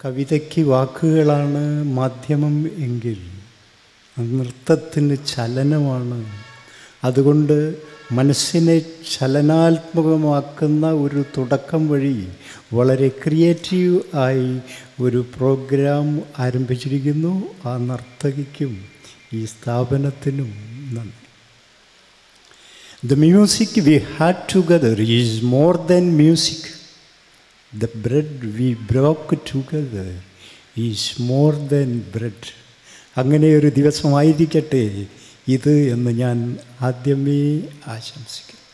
കവിതയ്ക്ക് വാക്കുകളാണ് മാധ്യമം എങ്കിൽ നൃത്തത്തിന് ചലനമാണ് അതുകൊണ്ട് മനസ്സിനെ ചലനാത്മകമാക്കുന്ന ഒരു തുടക്കം വഴി വളരെ ക്രിയേറ്റീവ് ആയി ഒരു പ്രോഗ്രാം ആരംഭിച്ചിരിക്കുന്നു ആ നർത്തകിക്കും ഈ സ്ഥാപനത്തിനും നന്ദി The music we had together is more than music. The bread we broke together is more than bread. അങ്ങനെ ഒരു ദിവസമായിരിക്കട്ടെ ഇത് എന്ന് ഞാൻ ആദ്യമേ ആശംസിക്കുന്നു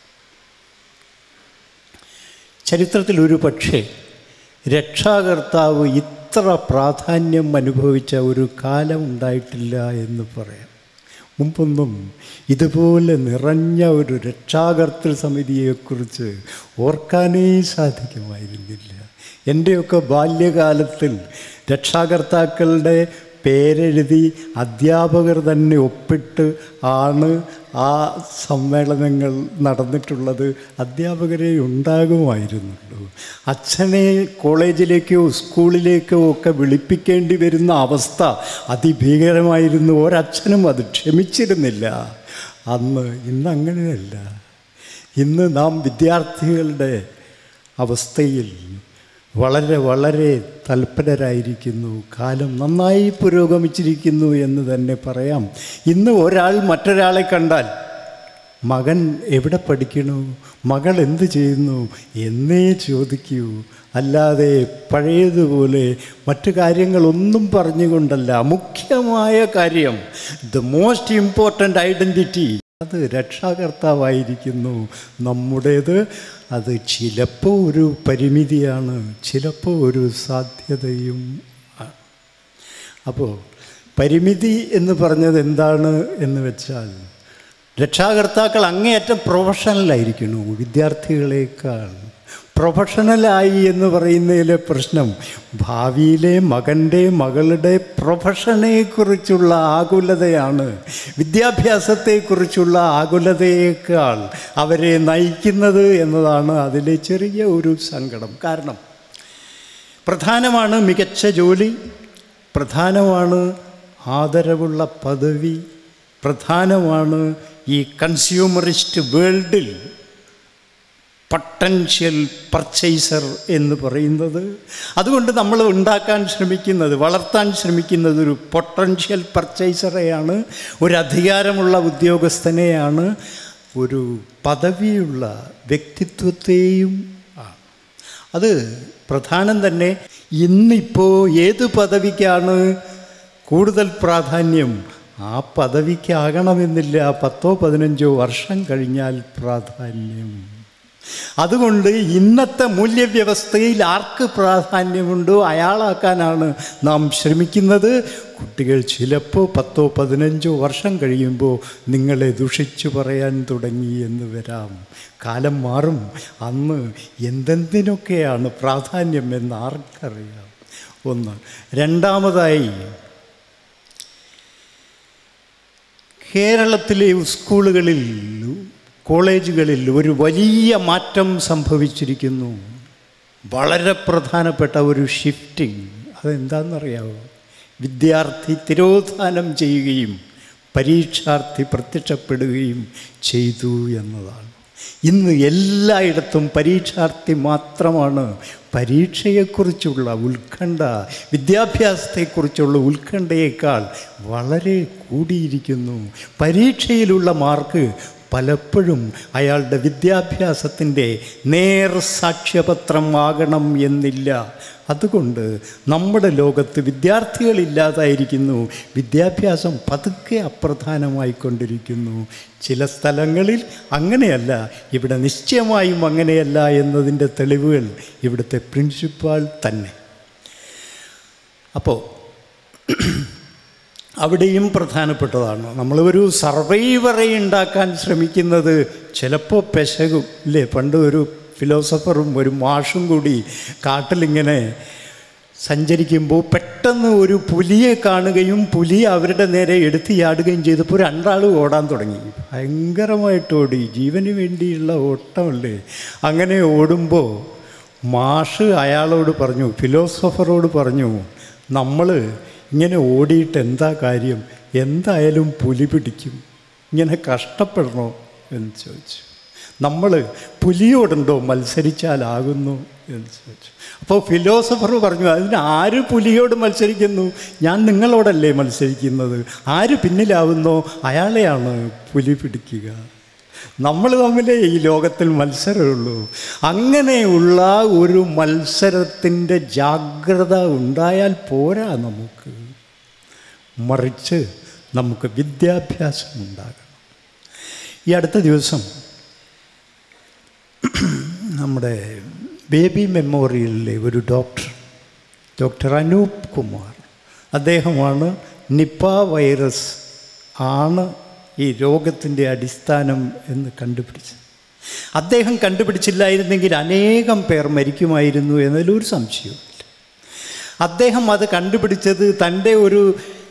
ചരിത്രത്തിൽ ഒരു പക്ഷേ രക്ഷാകർത്താവ് ഇത്ര പ്രാധാന്യം അനുഭവിച്ച ഒരു കാലം ഉണ്ടായിട്ടില്ല എന്ന് പറയാം മുമ്പൊന്നും ഇതുപോലെ നിറഞ്ഞ ഒരു രക്ഷാകർത്തൃ സമിതിയെക്കുറിച്ച് ഓർക്കാനേ സാധിക്കുമായിരുന്നില്ല എൻ്റെയൊക്കെ ബാല്യകാലത്തിൽ രക്ഷാകർത്താക്കളുടെ പേരെഴുതി അധ്യാപകർ തന്നെ ഒപ്പിട്ട് ആണ് ആ സമ്മേളനങ്ങൾ നടന്നിട്ടുള്ളത് അധ്യാപകരെ ഉണ്ടാകുമായിരുന്നുള്ളൂ അച്ഛനെ കോളേജിലേക്കോ സ്കൂളിലേക്കോ ഒക്കെ വിളിപ്പിക്കേണ്ടി വരുന്ന അവസ്ഥ അതിഭീകരമായിരുന്നു ഒരച്ഛനും അത് ക്ഷമിച്ചിരുന്നില്ല അന്ന് ഇന്ന് അങ്ങനെയല്ല ഇന്ന് നാം വിദ്യാർത്ഥികളുടെ അവസ്ഥയിൽ വളരെ വളരെ തൽപരരായിരിക്കുന്നു കാലം നന്നായി പുരോഗമിച്ചിരിക്കുന്നു എന്ന് തന്നെ പറയാം ഇന്ന് ഒരാൾ മറ്റൊരാളെ കണ്ടാൽ മകൻ എവിടെ പഠിക്കണു മകൾ എന്ത് ചെയ്യുന്നു എന്നേ ചോദിക്കൂ അല്ലാതെ പഴയതുപോലെ മറ്റു കാര്യങ്ങളൊന്നും പറഞ്ഞുകൊണ്ടല്ല മുഖ്യമായ കാര്യം ദ മോസ്റ്റ് ഇമ്പോർട്ടൻ്റ് ഐഡൻറ്റിറ്റി അത് രക്ഷാകർത്താവായിരിക്കുന്നു നമ്മുടേത് അത് ചിലപ്പോൾ ഒരു പരിമിതിയാണ് ചിലപ്പോൾ ഒരു സാധ്യതയും ആണ് അപ്പോൾ പരിമിതി എന്ന് പറഞ്ഞത് എന്താണ് എന്ന് വെച്ചാൽ രക്ഷാകർത്താക്കൾ അങ്ങേയറ്റം പ്രൊഫഷണലായിരിക്കുന്നു വിദ്യാർത്ഥികളെക്കാൾ പ്രൊഫഷണലായി എന്ന് പറയുന്നതിലെ പ്രശ്നം ഭാവിയിലെ മകൻ്റെ മകളുടെ പ്രൊഫഷനെക്കുറിച്ചുള്ള ആകുലതയാണ് വിദ്യാഭ്യാസത്തെക്കുറിച്ചുള്ള ആകുലതയേക്കാൾ അവരെ നയിക്കുന്നത് എന്നതാണ് അതിലെ ചെറിയ ഒരു സങ്കടം കാരണം പ്രധാനമാണ് മികച്ച ജോലി പ്രധാനമാണ് ആദരവുള്ള പദവി പ്രധാനമാണ് ഈ കൺസ്യൂമറിസ്റ്റ് വേൾഡിൽ പൊട്ടൻഷ്യൽ പർച്ചേസർ എന്ന് പറയുന്നത് അതുകൊണ്ട് നമ്മൾ ഉണ്ടാക്കാൻ ശ്രമിക്കുന്നത് വളർത്താൻ ശ്രമിക്കുന്നത് ഒരു പൊട്ടൻഷ്യൽ പർച്ചേസറെയാണ് ഒരു അധികാരമുള്ള ഉദ്യോഗസ്ഥനെയാണ് ഒരു പദവിയുള്ള വ്യക്തിത്വത്തെയും ആണ് അത് പ്രധാനം തന്നെ ഇന്നിപ്പോൾ ഏത് പദവിക്കാണ് കൂടുതൽ പ്രാധാന്യം ആ പദവിക്കാകണമെന്നില്ല പത്തോ പതിനഞ്ചോ വർഷം കഴിഞ്ഞാൽ പ്രാധാന്യം അതുകൊണ്ട് ഇന്നത്തെ മൂല്യവ്യവസ്ഥയിൽ ആർക്ക് പ്രാധാന്യമുണ്ടോ അയാളാക്കാനാണ് നാം ശ്രമിക്കുന്നത് കുട്ടികൾ ചിലപ്പോൾ പത്തോ പതിനഞ്ചോ വർഷം കഴിയുമ്പോൾ നിങ്ങളെ ദുഷിച്ചു പറയാൻ തുടങ്ങി എന്ന് വരാം കാലം മാറും അന്ന് എന്തെന്തിനൊക്കെയാണ് പ്രാധാന്യം എന്ന് ആർക്കറിയാം ഒന്ന് രണ്ടാമതായി കേരളത്തിലെ സ്കൂളുകളിൽ കോളേജുകളിൽ ഒരു വലിയ മാറ്റം സംഭവിച്ചിരിക്കുന്നു വളരെ പ്രധാനപ്പെട്ട ഒരു ഷിഫ്റ്റിംഗ് അതെന്താണെന്നറിയാമോ വിദ്യാർത്ഥി തിരോധാനം ചെയ്യുകയും പരീക്ഷാർത്ഥി പ്രത്യക്ഷപ്പെടുകയും ചെയ്തു എന്നതാണ് ഇന്ന് എല്ലായിടത്തും പരീക്ഷാർത്ഥി മാത്രമാണ് പരീക്ഷയെക്കുറിച്ചുള്ള ഉത്കണ്ഠ വിദ്യാഭ്യാസത്തെക്കുറിച്ചുള്ള ഉത്കണ്ഠയേക്കാൾ വളരെ കൂടിയിരിക്കുന്നു പരീക്ഷയിലുള്ള മാർക്ക് പലപ്പോഴും അയാളുടെ വിദ്യാഭ്യാസത്തിൻ്റെ നേർ സാക്ഷ്യപത്രം ആകണം എന്നില്ല അതുകൊണ്ട് നമ്മുടെ ലോകത്ത് വിദ്യാർത്ഥികളില്ലാതായിരിക്കുന്നു വിദ്യാഭ്യാസം പതുക്കെ അപ്രധാനമായിക്കൊണ്ടിരിക്കുന്നു ചില സ്ഥലങ്ങളിൽ അങ്ങനെയല്ല ഇവിടെ നിശ്ചയമായും അങ്ങനെയല്ല എന്നതിൻ്റെ തെളിവുകൾ ഇവിടുത്തെ പ്രിൻസിപ്പാൾ തന്നെ അപ്പോൾ അവിടെയും പ്രധാനപ്പെട്ടതാണ് നമ്മൾ ഒരു സർവൈവറെ ഉണ്ടാക്കാൻ ശ്രമിക്കുന്നത് ചിലപ്പോൾ പെശകും ഇല്ലേ പണ്ട് ഒരു ഫിലോസഫറും ഒരു മാഷും കൂടി കാട്ടിലിങ്ങനെ സഞ്ചരിക്കുമ്പോൾ പെട്ടെന്ന് ഒരു പുലിയെ കാണുകയും പുലി അവരുടെ നേരെ എടുത്ത് ചാടുകയും ചെയ്തപ്പോൾ രണ്ടാൾ ഓടാൻ തുടങ്ങി ഭയങ്കരമായിട്ട് ഓടി ജീവന് വേണ്ടിയുള്ള ഓട്ടമല്ലേ അങ്ങനെ ഓടുമ്പോൾ മാഷ് അയാളോട് പറഞ്ഞു ഫിലോസഫറോട് പറഞ്ഞു നമ്മൾ ഇങ്ങനെ ഓടിയിട്ട് എന്താ കാര്യം എന്തായാലും പുലി പിടിക്കും ഇങ്ങനെ കഷ്ടപ്പെടണോ എന്ന് ചോദിച്ചു നമ്മൾ പുലിയോടുണ്ടോ മത്സരിച്ചാലാകുന്നു എന്ന് ചോദിച്ചു അപ്പോൾ ഫിലോസഫർ പറഞ്ഞു അതിന് ആര് പുലിയോട് മത്സരിക്കുന്നു ഞാൻ നിങ്ങളോടല്ലേ മത്സരിക്കുന്നത് ആര് പിന്നിലാവുന്നോ അയാളെയാണ് പുലി പിടിക്കുക നമ്മൾ തമ്മിലേ ഈ ലോകത്തിൽ മത്സരമുള്ളൂ അങ്ങനെയുള്ള ഒരു മത്സരത്തിൻ്റെ ജാഗ്രത ഉണ്ടായാൽ പോരാ നമുക്ക് മറിച്ച് നമുക്ക് വിദ്യാഭ്യാസം ഉണ്ടാകണം ഈ അടുത്ത ദിവസം നമ്മുടെ ബേബി മെമ്മോറിയലിലെ ഒരു ഡോക്ടർ ഡോക്ടർ അനൂപ് കുമാർ അദ്ദേഹമാണ് നിപ്പ വൈറസ് ആണ് ഈ രോഗത്തിൻ്റെ അടിസ്ഥാനം എന്ന് കണ്ടുപിടിച്ചത് അദ്ദേഹം കണ്ടുപിടിച്ചില്ലായിരുന്നെങ്കിൽ അനേകം പേർ മരിക്കുമായിരുന്നു എന്നതിലൊരു സംശയവുമില്ല അദ്ദേഹം അത് കണ്ടുപിടിച്ചത് തൻ്റെ ഒരു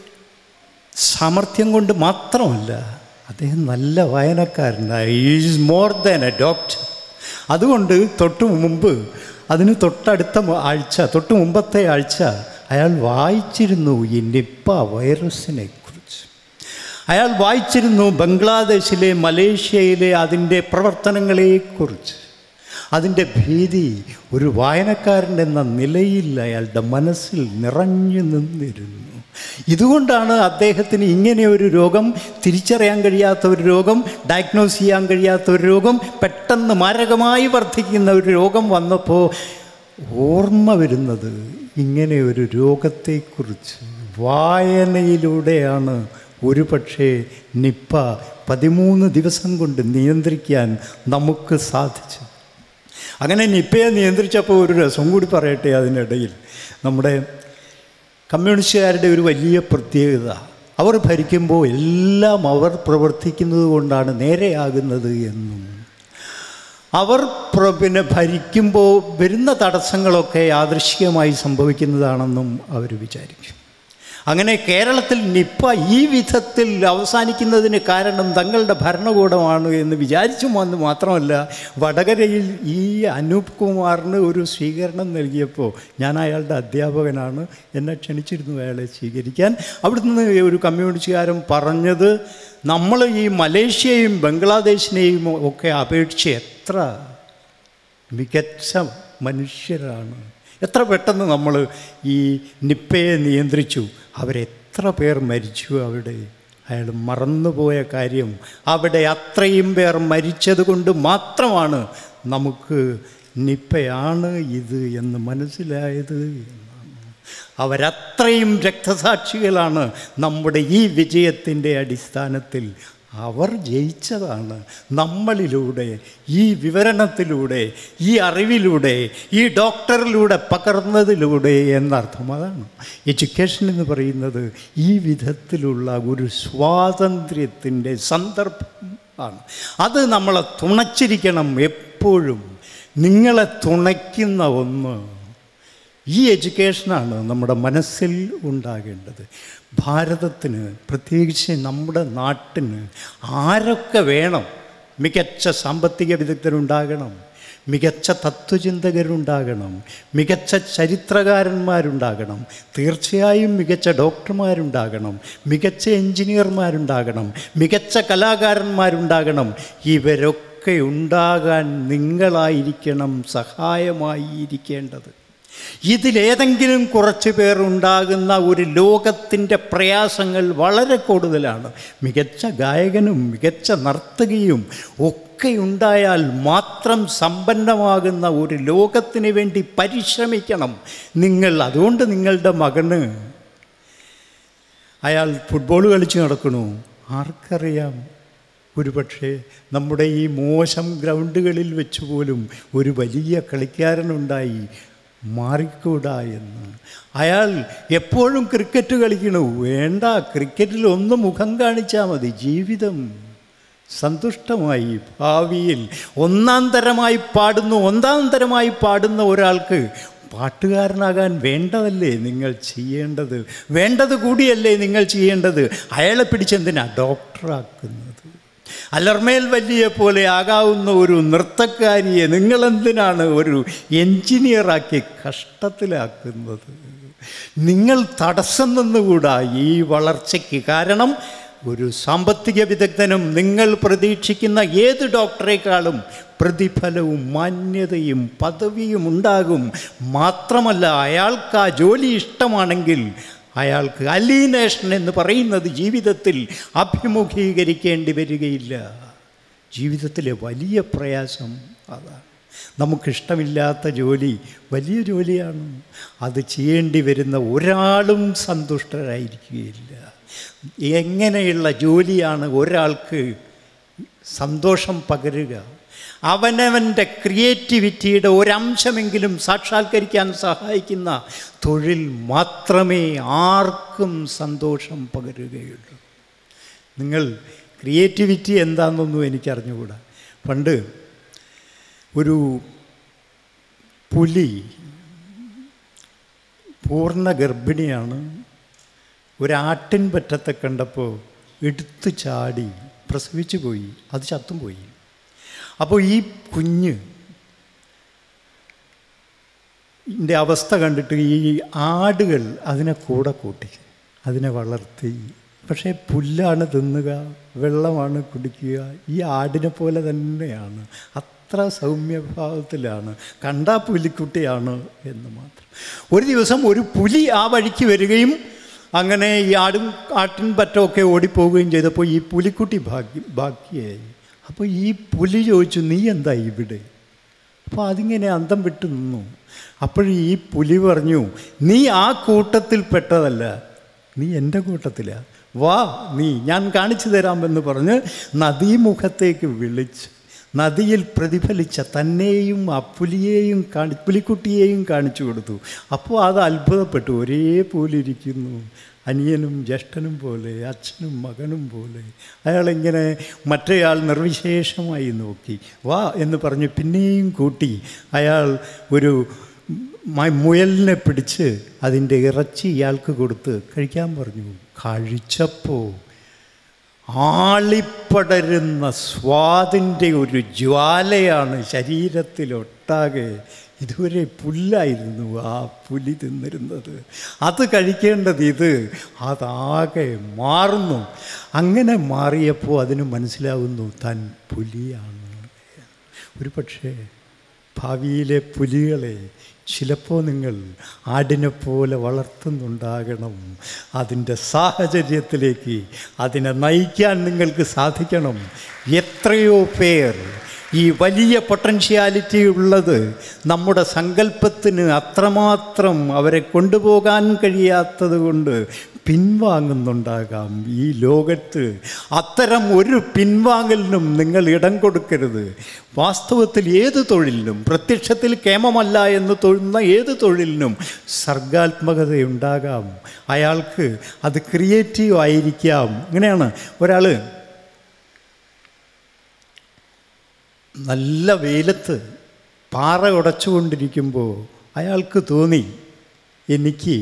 സാമർഥ്യം കൊണ്ട് മാത്രമല്ല അദ്ദേഹം നല്ല വായനക്കാരനായി is more than a doctor അതുകൊണ്ട് തൊട്ടു മുമ്പ് അതിന് തൊട്ടടുത്ത ആഴ്ച തൊട്ട് മുമ്പത്തെ ആഴ്ച അയാൾ വായിച്ചിരുന്നു ഈ നിപ്പ വൈറസിനെ കുറിച്ച് അയാൾ വായിച്ചിരുന്നു ബംഗ്ലാദേശിലെ മലേഷ്യയിലെ അതിൻ്റെ പ്രവർത്തനങ്ങളെക്കുറിച്ച് അതിൻ്റെ ഭീതി ഒരു വായനക്കാരൻ എന്ന നിലയിൽ അയാളുടെ മനസ്സിൽ നിറഞ്ഞു നിന്നിരുന്നു ഇതുകൊണ്ടാണ് അദ്ദേഹത്തിന് ഇങ്ങനെ ഒരു രോഗം തിരിച്ചറിയാൻ കഴിയാത്ത ഒരു രോഗം ഡയഗ്നോസ് ചെയ്യാൻ കഴിയാത്ത ഒരു രോഗം പെട്ടെന്ന് മാരകമായി വർദ്ധിക്കുന്ന ഒരു രോഗം വന്നപ്പോൾ ഓർമ്മ വരുന്നത് ഇങ്ങനെ ഒരു രോഗത്തെക്കുറിച്ച് വായനയിലൂടെയാണ് ഒരു പക്ഷേ നിപ്പ പതിമൂന്ന് ദിവസം കൊണ്ട് നിയന്ത്രിക്കാൻ നമുക്ക് സാധിച്ചു അങ്ങനെ നിപ്പയെ നിയന്ത്രിച്ചപ്പോൾ ഒരു രസം കൂടി പറയട്ടെ അതിനിടയിൽ നമ്മുടെ കമ്മ്യൂണിസ്റ്റുകാരുടെ ഒരു വലിയ പ്രത്യേകത അവർ ഭരിക്കുമ്പോൾ എല്ലാം അവർ പ്രവർത്തിക്കുന്നത് കൊണ്ടാണ് നേരെയാകുന്നത് എന്നും അവർ പ്ര- പിന്നെ ഭരിക്കുമ്പോൾ വരുന്ന തടസ്സങ്ങളൊക്കെ യാദൃശ്ചികമായി സംഭവിക്കുന്നതാണെന്നും അവർ വിചാരിക്കും അങ്ങനെ കേരളത്തിൽ നിപ്പ ഈ വിധത്തിൽ അവസാനിക്കുന്നതിന് കാരണം തങ്ങളുടെ ഭരണകൂടമാണ് എന്ന് വിചാരിച്ചു വന്ന് മാത്രമല്ല വടകരയിൽ ഈ അനൂപ് കുമാറിന് ഒരു സ്വീകരണം നൽകിയപ്പോൾ ഞാൻ അയാളുടെ അധ്യാപകനാണ് എന്നെ ക്ഷണിച്ചിരുന്നു അയാളെ സ്വീകരിക്കാൻ അവിടുന്ന് ഒരു കമ്മ്യൂണിസ്റ്റുകാരൻ പറഞ്ഞത് നമ്മൾ ഈ മലേഷ്യയും ബംഗ്ലാദേശിനെയും ഒക്കെ അപേക്ഷിച്ച് എത്ര മികച്ച മനുഷ്യരാണ് എത്ര പെട്ടെന്ന് നമ്മൾ ഈ നിപ്പയെ നിയന്ത്രിച്ചു അവരെത്ര പേർ മരിച്ചു അവിടെ അയാൾ മറന്നുപോയ കാര്യം അവിടെ അത്രയും പേർ മരിച്ചത് കൊണ്ട് മാത്രമാണ് നമുക്ക് നിപ്പയാണ് ഇത് എന്ന് മനസ്സിലായത് എന്നാണ് അവരത്രയും രക്തസാക്ഷികളാണ് നമ്മുടെ ഈ വിജയത്തിൻ്റെ അടിസ്ഥാനത്തിൽ അവർ ജയിച്ചതാണ് നമ്മളിലൂടെ ഈ വിവരണത്തിലൂടെ ഈ അറിവിലൂടെ ഈ ഡോക്ടറിലൂടെ പകർന്നതിലൂടെ എന്നർത്ഥം അതാണ് എഡ്യൂക്കേഷൻ എന്ന് പറയുന്നത് ഈ വിധത്തിലുള്ള ഒരു സ്വാതന്ത്ര്യത്തിൻ്റെ സന്ദർഭം ആണ് അത് നമ്മളെ തുണച്ചിരിക്കണം എപ്പോഴും നിങ്ങളെ തുണയ്ക്കുന്ന ഒന്ന് ഈ എഡ്യൂക്കേഷനാണ് നമ്മുടെ മനസ്സിൽ ഉണ്ടാകേണ്ടത് ഭാരതത്തിന് പ്രത്യേകിച്ച് നമ്മുടെ നാട്ടിന് ആരൊക്കെ വേണം മികച്ച സാമ്പത്തിക വിദഗ്ധരുണ്ടാകണം മികച്ച തത്വചിന്തകരുണ്ടാകണം മികച്ച ചരിത്രകാരന്മാരുണ്ടാകണം തീർച്ചയായും മികച്ച ഡോക്ടർമാരുണ്ടാകണം മികച്ച എഞ്ചിനീയർമാരുണ്ടാകണം മികച്ച കലാകാരന്മാരുണ്ടാകണം ഇവരൊക്കെ ഉണ്ടാകാൻ നിങ്ങളായിരിക്കണം സഹായമായി ഇരിക്കേണ്ടത് ഇതിലേതെങ്കിലും കുറച്ച് പേർ ഉണ്ടാകുന്ന ഒരു ലോകത്തിൻ്റെ പ്രയാസങ്ങൾ വളരെ കൂടുതലാണ് മികച്ച ഗായകനും മികച്ച നർത്തകിയും ഒക്കെ ഉണ്ടായാൽ മാത്രം സമ്പന്നമാകുന്ന ഒരു ലോകത്തിന് വേണ്ടി പരിശ്രമിക്കണം നിങ്ങൾ അതുകൊണ്ട് നിങ്ങളുടെ മകന് അയാൾ ഫുട്ബോൾ കളിച്ച് നടക്കണു ആർക്കറിയാം ഒരുപക്ഷെ നമ്മുടെ ഈ മോശം ഗ്രൗണ്ടുകളിൽ വെച്ച് പോലും ഒരു വലിയ കളിക്കാരനുണ്ടായി മാറിക്കൂടാ എന്ന് അയാൾ എപ്പോഴും ക്രിക്കറ്റ് കളിക്കണു വേണ്ട ക്രിക്കറ്റിൽ ഒന്ന് മുഖം കാണിച്ചാൽ മതി ജീവിതം സന്തുഷ്ടമായി ഭാവിയിൽ ഒന്നാം തരമായി പാടുന്നു ഒന്നാം തരമായി പാടുന്ന ഒരാൾക്ക് പാട്ടുകാരനാകാൻ വേണ്ടതല്ലേ നിങ്ങൾ ചെയ്യേണ്ടത് വേണ്ടത് കൂടിയല്ലേ നിങ്ങൾ ചെയ്യേണ്ടത് അയാളെ പിടിച്ചെന്തിനാ ഡോക്ടറാക്കുന്നത് അലർമേൽ വലിയ പോലെ ആകാവുന്ന ഒരു നൃത്തക്കാരിയെ നിങ്ങളെന്തിനാണ് ഒരു എൻജിനീയറാക്കി കഷ്ടത്തിലാക്കുന്നത് നിങ്ങൾ തടസ്സം നിന്നുകൂടാ ഈ വളർച്ചയ്ക്ക് കാരണം ഒരു സാമ്പത്തിക വിദഗ്ധനും നിങ്ങൾ പ്രതീക്ഷിക്കുന്ന ഏത് ഡോക്ടറേക്കാളും പ്രതിഫലവും മാന്യതയും പദവിയും ഉണ്ടാകും മാത്രമല്ല അയാൾക്ക് ആ ജോലി ഇഷ്ടമാണെങ്കിൽ അയാൾക്ക് അലീനേഷൻ എന്ന് പറയുന്നത് ജീവിതത്തിൽ അഭിമുഖീകരിക്കേണ്ടി വരികയില്ല ജീവിതത്തിലെ വലിയ പ്രയാസം അതാണ് നമുക്കിഷ്ടമില്ലാത്ത ജോലി വലിയ ജോലിയാണ് അത് ചെയ്യേണ്ടി വരുന്ന ഒരാളും സന്തുഷ്ടരായിരിക്കുകയില്ല എങ്ങനെയുള്ള ജോലിയാണ് ഒരാൾക്ക് സന്തോഷം പകരുക അവനവൻ്റെ ക്രിയേറ്റിവിറ്റിയുടെ ഒരംശമെങ്കിലും സാക്ഷാത്കരിക്കാൻ സഹായിക്കുന്ന തൊഴിൽ മാത്രമേ ആർക്കും സന്തോഷം പകരുകയുള്ളൂ നിങ്ങൾ ക്രിയേറ്റിവിറ്റി എന്താണെന്നൊന്നും എനിക്കറിഞ്ഞുകൂടാ പണ്ട് ഒരു പുലി പൂർണ്ണ ഗർഭിണിയാണ് ഒരാട്ടിൻ പറ്റത്തെ കണ്ടപ്പോൾ എടുത്തു ചാടി പ്രസവിച്ചു പോയി അത് ചത്തും പോയി അപ്പോൾ ഈ കുഞ്ഞ് ഇതിൻ്റെ അവസ്ഥ കണ്ടിട്ട് ഈ ആടുകൾ അതിനെ കൂടെ കൂട്ടി അതിനെ വളർത്തി പക്ഷേ പുല്ലാണ് തിന്നുക വെള്ളമാണ് കുടിക്കുക ഈ ആടിനെ പോലെ തന്നെയാണ് അത്ര സൗമ്യഭാവത്തിലാണ് കണ്ടാ പുലിക്കുട്ടിയാണ് എന്ന് മാത്രം ഒരു ദിവസം ഒരു പുലി ആ വഴിക്ക് വരികയും അങ്ങനെ ഈ ആടും ആട്ടിൻ പറ്റമൊക്കെ ഓടിപ്പോവുകയും ചെയ്തപ്പോൾ ഈ പുലിക്കുട്ടി ഭാഗ്യ ബാക്കിയായി അപ്പോൾ ഈ പുലി ചോദിച്ചു നീ എന്താ ഇവിടെ അപ്പോൾ അതിങ്ങനെ അന്തം വിട്ട് നിന്നു അപ്പോഴീ ഈ പുലി പറഞ്ഞു നീ ആ കൂട്ടത്തിൽ പെട്ടതല്ല നീ എൻ്റെ കൂട്ടത്തിലാ വാ നീ ഞാൻ കാണിച്ചു തരാമെന്ന് പറഞ്ഞ് നദീമുഖത്തേക്ക് വിളിച്ച് നദിയിൽ പ്രതിഫലിച്ച തന്നെയും ആ പുലിയെയും കാണി പുലിക്കുട്ടിയെയും കാണിച്ചു കൊടുത്തു അപ്പോൾ അത് അത്ഭുതപ്പെട്ടു ഒരേ പോലിരിക്കുന്നു അനിയനും ജ്യേഷ്ഠനും പോലെ അച്ഛനും മകനും പോലെ അയാളിങ്ങനെ മറ്റേയാൾ നിർവിശേഷമായി നോക്കി വാ എന്ന് പറഞ്ഞ് പിന്നെയും കൂട്ടി അയാൾ ഒരു മ- മുയലിനെ പിടിച്ച് അതിൻ്റെ ഇറച്ചി ഇയാൾക്ക് കൊടുത്ത് കഴിക്കാൻ പറഞ്ഞു കഴിച്ചപ്പോൾ ആളിപ്പടരുന്ന സ്വാദിൻ്റെ ഒരു ജ്വാലയാണ് ശരീരത്തിലൊട്ടാകെ ഇതുവരെ പുല്ലായിരുന്നു ആ പുലി തിന്നിരുന്നത് അത് കഴിക്കേണ്ടത് ഇത് അതാകെ മാറുന്നു അങ്ങനെ മാറിയപ്പോൾ അതിന് മനസ്സിലാവുന്നു താൻ പുലിയാണ് ഒരു പക്ഷേ ഭാവിയിലെ പുലികളെ ചിലപ്പോൾ നിങ്ങൾ ആടിനെ പോലെ വളർത്തുന്നുണ്ടാകണം അതിൻ്റെ സാഹചര്യത്തിലേക്ക് അതിനെ നയിക്കാൻ നിങ്ങൾക്ക് സാധിക്കണം എത്രയോ പേർ ഈ വലിയ പൊട്ടൻഷ്യാലിറ്റി ഉള്ളത് നമ്മുടെ സങ്കല്പത്തിന് അത്രമാത്രം അവരെ കൊണ്ടുപോകാൻ കഴിയാത്തത് കൊണ്ട് പിൻവാങ്ങുന്നുണ്ടാകാം ഈ ലോകത്ത് അത്തരം ഒരു പിൻവാങ്ങലിനും നിങ്ങൾ ഇടം കൊടുക്കരുത് വാസ്തവത്തിൽ ഏത് തൊഴിലിനും പ്രത്യക്ഷത്തിൽ കേമമല്ല എന്ന് തൊഴുന്ന ഏത് തൊഴിലിനും സർഗാത്മകതയുണ്ടാകാം അയാൾക്ക് അത് ക്രിയേറ്റീവ് ആയിരിക്കാം ഇങ്ങനെയാണ് ഒരാൾ നല്ല വെയിലത്ത് പാറ ഉടച്ചുകൊണ്ടിരിക്കുമ്പോൾ അയാൾക്ക് തോന്നി എനിക്ക്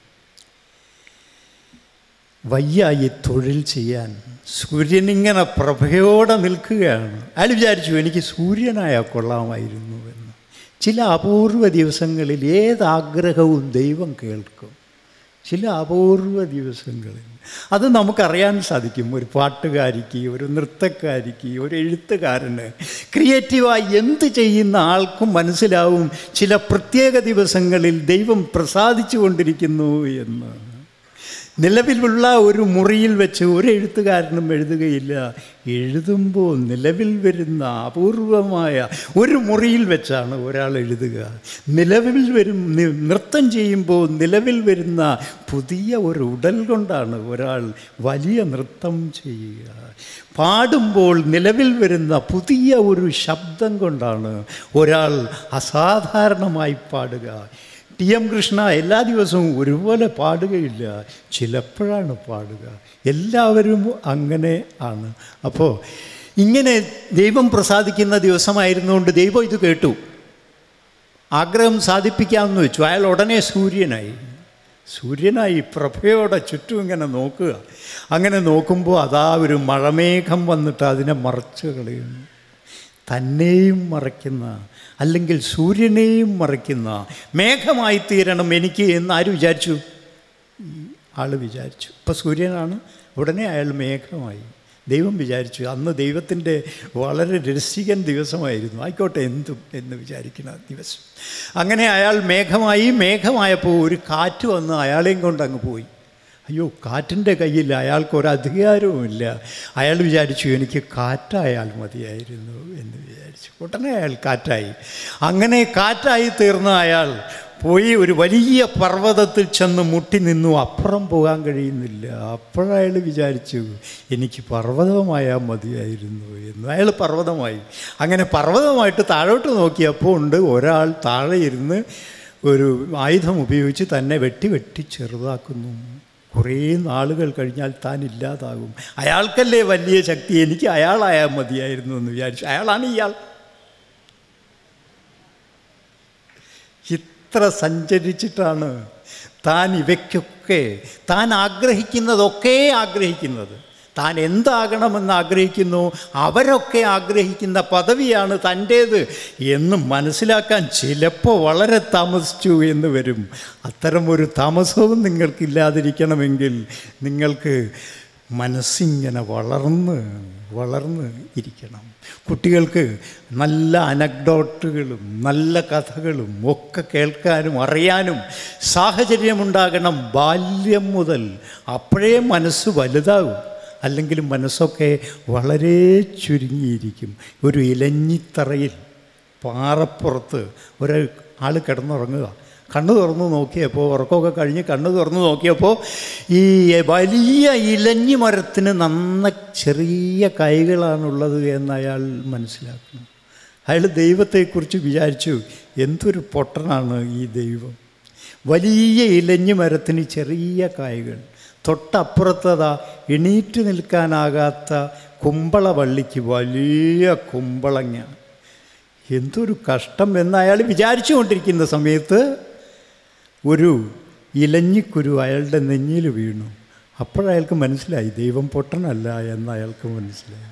വയ്യ ഈ തൊഴിൽ ചെയ്യാൻ സൂര്യനിങ്ങനെ പ്രഭയോടെ നിൽക്കുകയാണ് അയാൾ വിചാരിച്ചു എനിക്ക് സൂര്യനായാൽ കൊള്ളാമായിരുന്നു എന്ന് ചില അപൂർവ ദിവസങ്ങളിൽ ഏതാഗ്രഹവും ദൈവം കേൾക്കും ചില അപൂർവ ദിവസങ്ങളിൽ അത് നമുക്കറിയാൻ സാധിക്കും ഒരു പാട്ടുകാരിക്ക് ഒരു നൃത്തക്കാരിക്ക് ഒരു എഴുത്തുകാരന് ക്രിയേറ്റീവായി എന്ത് ചെയ്യുന്ന ആൾക്കും മനസ്സിലാവും ചില പ്രത്യേക ദിവസങ്ങളിൽ ദൈവം പ്രസാദിച്ചു കൊണ്ടിരിക്കുന്നു എന്ന് നിലവിലുള്ള ഒരു മുറിയിൽ വെച്ച് ഒരു എഴുത്തുകാരനും എഴുതുകയില്ല എഴുതുമ്പോൾ നിലവിൽ വരുന്ന അപൂർവമായ ഒരു മുറിയിൽ വെച്ചാണ് ഒരാൾ എഴുതുക നിലവിൽ വരും നി- നൃത്തം ചെയ്യുമ്പോൾ നിലവിൽ വരുന്ന പുതിയ ഒരു ഉടൽ കൊണ്ടാണ് ഒരാൾ വലിയ നൃത്തം ചെയ്യുക പാടുമ്പോൾ നിലവിൽ വരുന്ന പുതിയ ഒരു ശബ്ദം കൊണ്ടാണ് ഒരാൾ അസാധാരണമായി പാടുക ടി എം കൃഷ്ണ എല്ലാ ദിവസവും ഒരുപോലെ പാടുകയില്ല ചിലപ്പോഴാണ് പാടുക എല്ലാവരും അങ്ങനെ ആണ് അപ്പോൾ ഇങ്ങനെ ദൈവം പ്രസാദിക്കുന്ന ദിവസമായിരുന്നുകൊണ്ട് ദൈവം ഇത് കേട്ടു ആഗ്രഹം സാധിപ്പിക്കാമെന്ന് വെച്ചു അയാൾ ഉടനെ സൂര്യനായി സൂര്യനായി പ്രഭയോടെ ചുറ്റും ഇങ്ങനെ നോക്കുക അങ്ങനെ നോക്കുമ്പോൾ അതാ ഒരു മഴമേഘം വന്നിട്ട് അതിനെ മറച്ചു കളയുന്നു തന്നെയും മറയ്ക്കുന്ന അല്ലെങ്കിൽ സൂര്യനെയും മറയ്ക്കുന്ന മേഘമായി തീരണം എനിക്ക് എന്ന് ആര് വിചാരിച്ചു ആൾ വിചാരിച്ചു ഇപ്പോൾ സൂര്യനാണ് ഉടനെ അയാൾ മേഘമായി ദൈവം വിചാരിച്ചു അന്ന് ദൈവത്തിൻ്റെ വളരെ രസികൻ ദിവസമായിരുന്നു ആയിക്കോട്ടെ എന്തും എന്ന് വിചാരിക്കുന്ന ദിവസം അങ്ങനെ അയാൾ മേഘമായി മേഘമായപ്പോൾ ഒരു കാറ്റ് വന്ന് അയാളെയും കൊണ്ട് അങ്ങ് പോയി അയ്യോ കാറ്റിൻ്റെ കയ്യിൽ അയാൾക്ക് ഒരു അധികാരവുമില്ല അയാൾ വിചാരിച്ചു എനിക്ക് കാറ്റായാൽ മതിയായിരുന്നു എന്ന് വിചാരിച്ചു ഉടനെ അയാൾ കാറ്റായി അങ്ങനെ കാറ്റായി തീർന്ന അയാൾ പോയി ഒരു വലിയ പർവ്വതത്തിൽ ചെന്ന് മുട്ടി നിന്നു അപ്പുറം പോകാൻ കഴിയുന്നില്ല അപ്പോഴയാൾ വിചാരിച്ചു എനിക്ക് പർവ്വതമായാൽ മതിയായിരുന്നു എന്ന് അയാൾ പർവ്വതമായി അങ്ങനെ പർവ്വതമായിട്ട് താഴോട്ട് നോക്കിയപ്പോൾ ഉണ്ട് ഒരാൾ താഴെ ഇരുന്ന് ഒരു ആയുധം ഉപയോഗിച്ച് തന്നെ വെട്ടി വെട്ടി ചെറുതാക്കുന്നു കുറേ നാളുകൾ കഴിഞ്ഞാൽ താൻ ഇല്ലാതാകും അയാൾക്കല്ലേ വലിയ ശക്തി എനിക്ക് അയാളായാൽ മതിയായിരുന്നു എന്ന് വിചാരിച്ചു അയാളാണ് ഇയാൾ ഇത്ര സഞ്ചരിച്ചിട്ടാണ് താൻ ഇവയ്ക്കൊക്കെ താൻ ആഗ്രഹിക്കുന്നതൊക്കെ ആഗ്രഹിക്കുന്നത് താൻ എന്താകണമെന്ന് ആഗ്രഹിക്കുന്നു അവരൊക്കെ ആഗ്രഹിക്കുന്ന പദവിയാണ് തൻ്റേത് എന്ന് മനസ്സിലാക്കാൻ ചിലപ്പോൾ വളരെ താമസിച്ചു എന്ന് വരും അത്തരം ഒരു താമസവും നിങ്ങൾക്കില്ലാതിരിക്കണമെങ്കിൽ നിങ്ങൾക്ക് മനസ്സിങ്ങനെ വളർന്ന് വളർന്ന് ഇരിക്കണം കുട്ടികൾക്ക് നല്ല അനക്ഡോട്ടുകളും നല്ല കഥകളും ഒക്കെ കേൾക്കാനും അറിയാനും സാഹചര്യമുണ്ടാകണം ബാല്യം മുതൽ അപ്പോഴേ മനസ്സ് വലുതാകും അല്ലെങ്കിൽ മനസ്സൊക്കെ വളരെ ചുരുങ്ങിയിരിക്കും ഒരു ഇലഞ്ഞിത്തറയിൽ പാറപ്പുറത്ത് ഒരു ആൾ കിടന്നുറങ്ങുക കണ്ണു തുറന്നു നോക്കിയപ്പോൾ ഉറക്കമൊക്കെ കഴിഞ്ഞ് കണ്ണു തുറന്നു നോക്കിയപ്പോൾ ഈ വലിയ ഇലഞ്ഞി മരത്തിന് നന്ന ചെറിയ കൈകളാണുള്ളത് എന്ന് അയാൾ മനസ്സിലാക്കുന്നു അയാൾ ദൈവത്തെക്കുറിച്ച് വിചാരിച്ചു എന്തൊരു പൊട്ടനാണ് ഈ ദൈവം വലിയ ഇലഞ്ഞി മരത്തിന് ചെറിയ കായകൾ തൊട്ടപ്പുറത്തതാ എണീറ്റ് നിൽക്കാനാകാത്ത കുമ്പളവള്ളിക്ക് വലിയ കുമ്പളങ്ങ എന്തൊരു കഷ്ടം എന്ന് അയാൾ വിചാരിച്ചു കൊണ്ടിരിക്കുന്ന സമയത്ത് ഒരു ഇലഞ്ഞിക്കുരു അയാളുടെ നെഞ്ഞിൽ വീണു അപ്പോഴയാൾക്ക് മനസ്സിലായി ദൈവം പൊട്ടനല്ല എന്ന് അയാൾക്ക് മനസ്സിലായി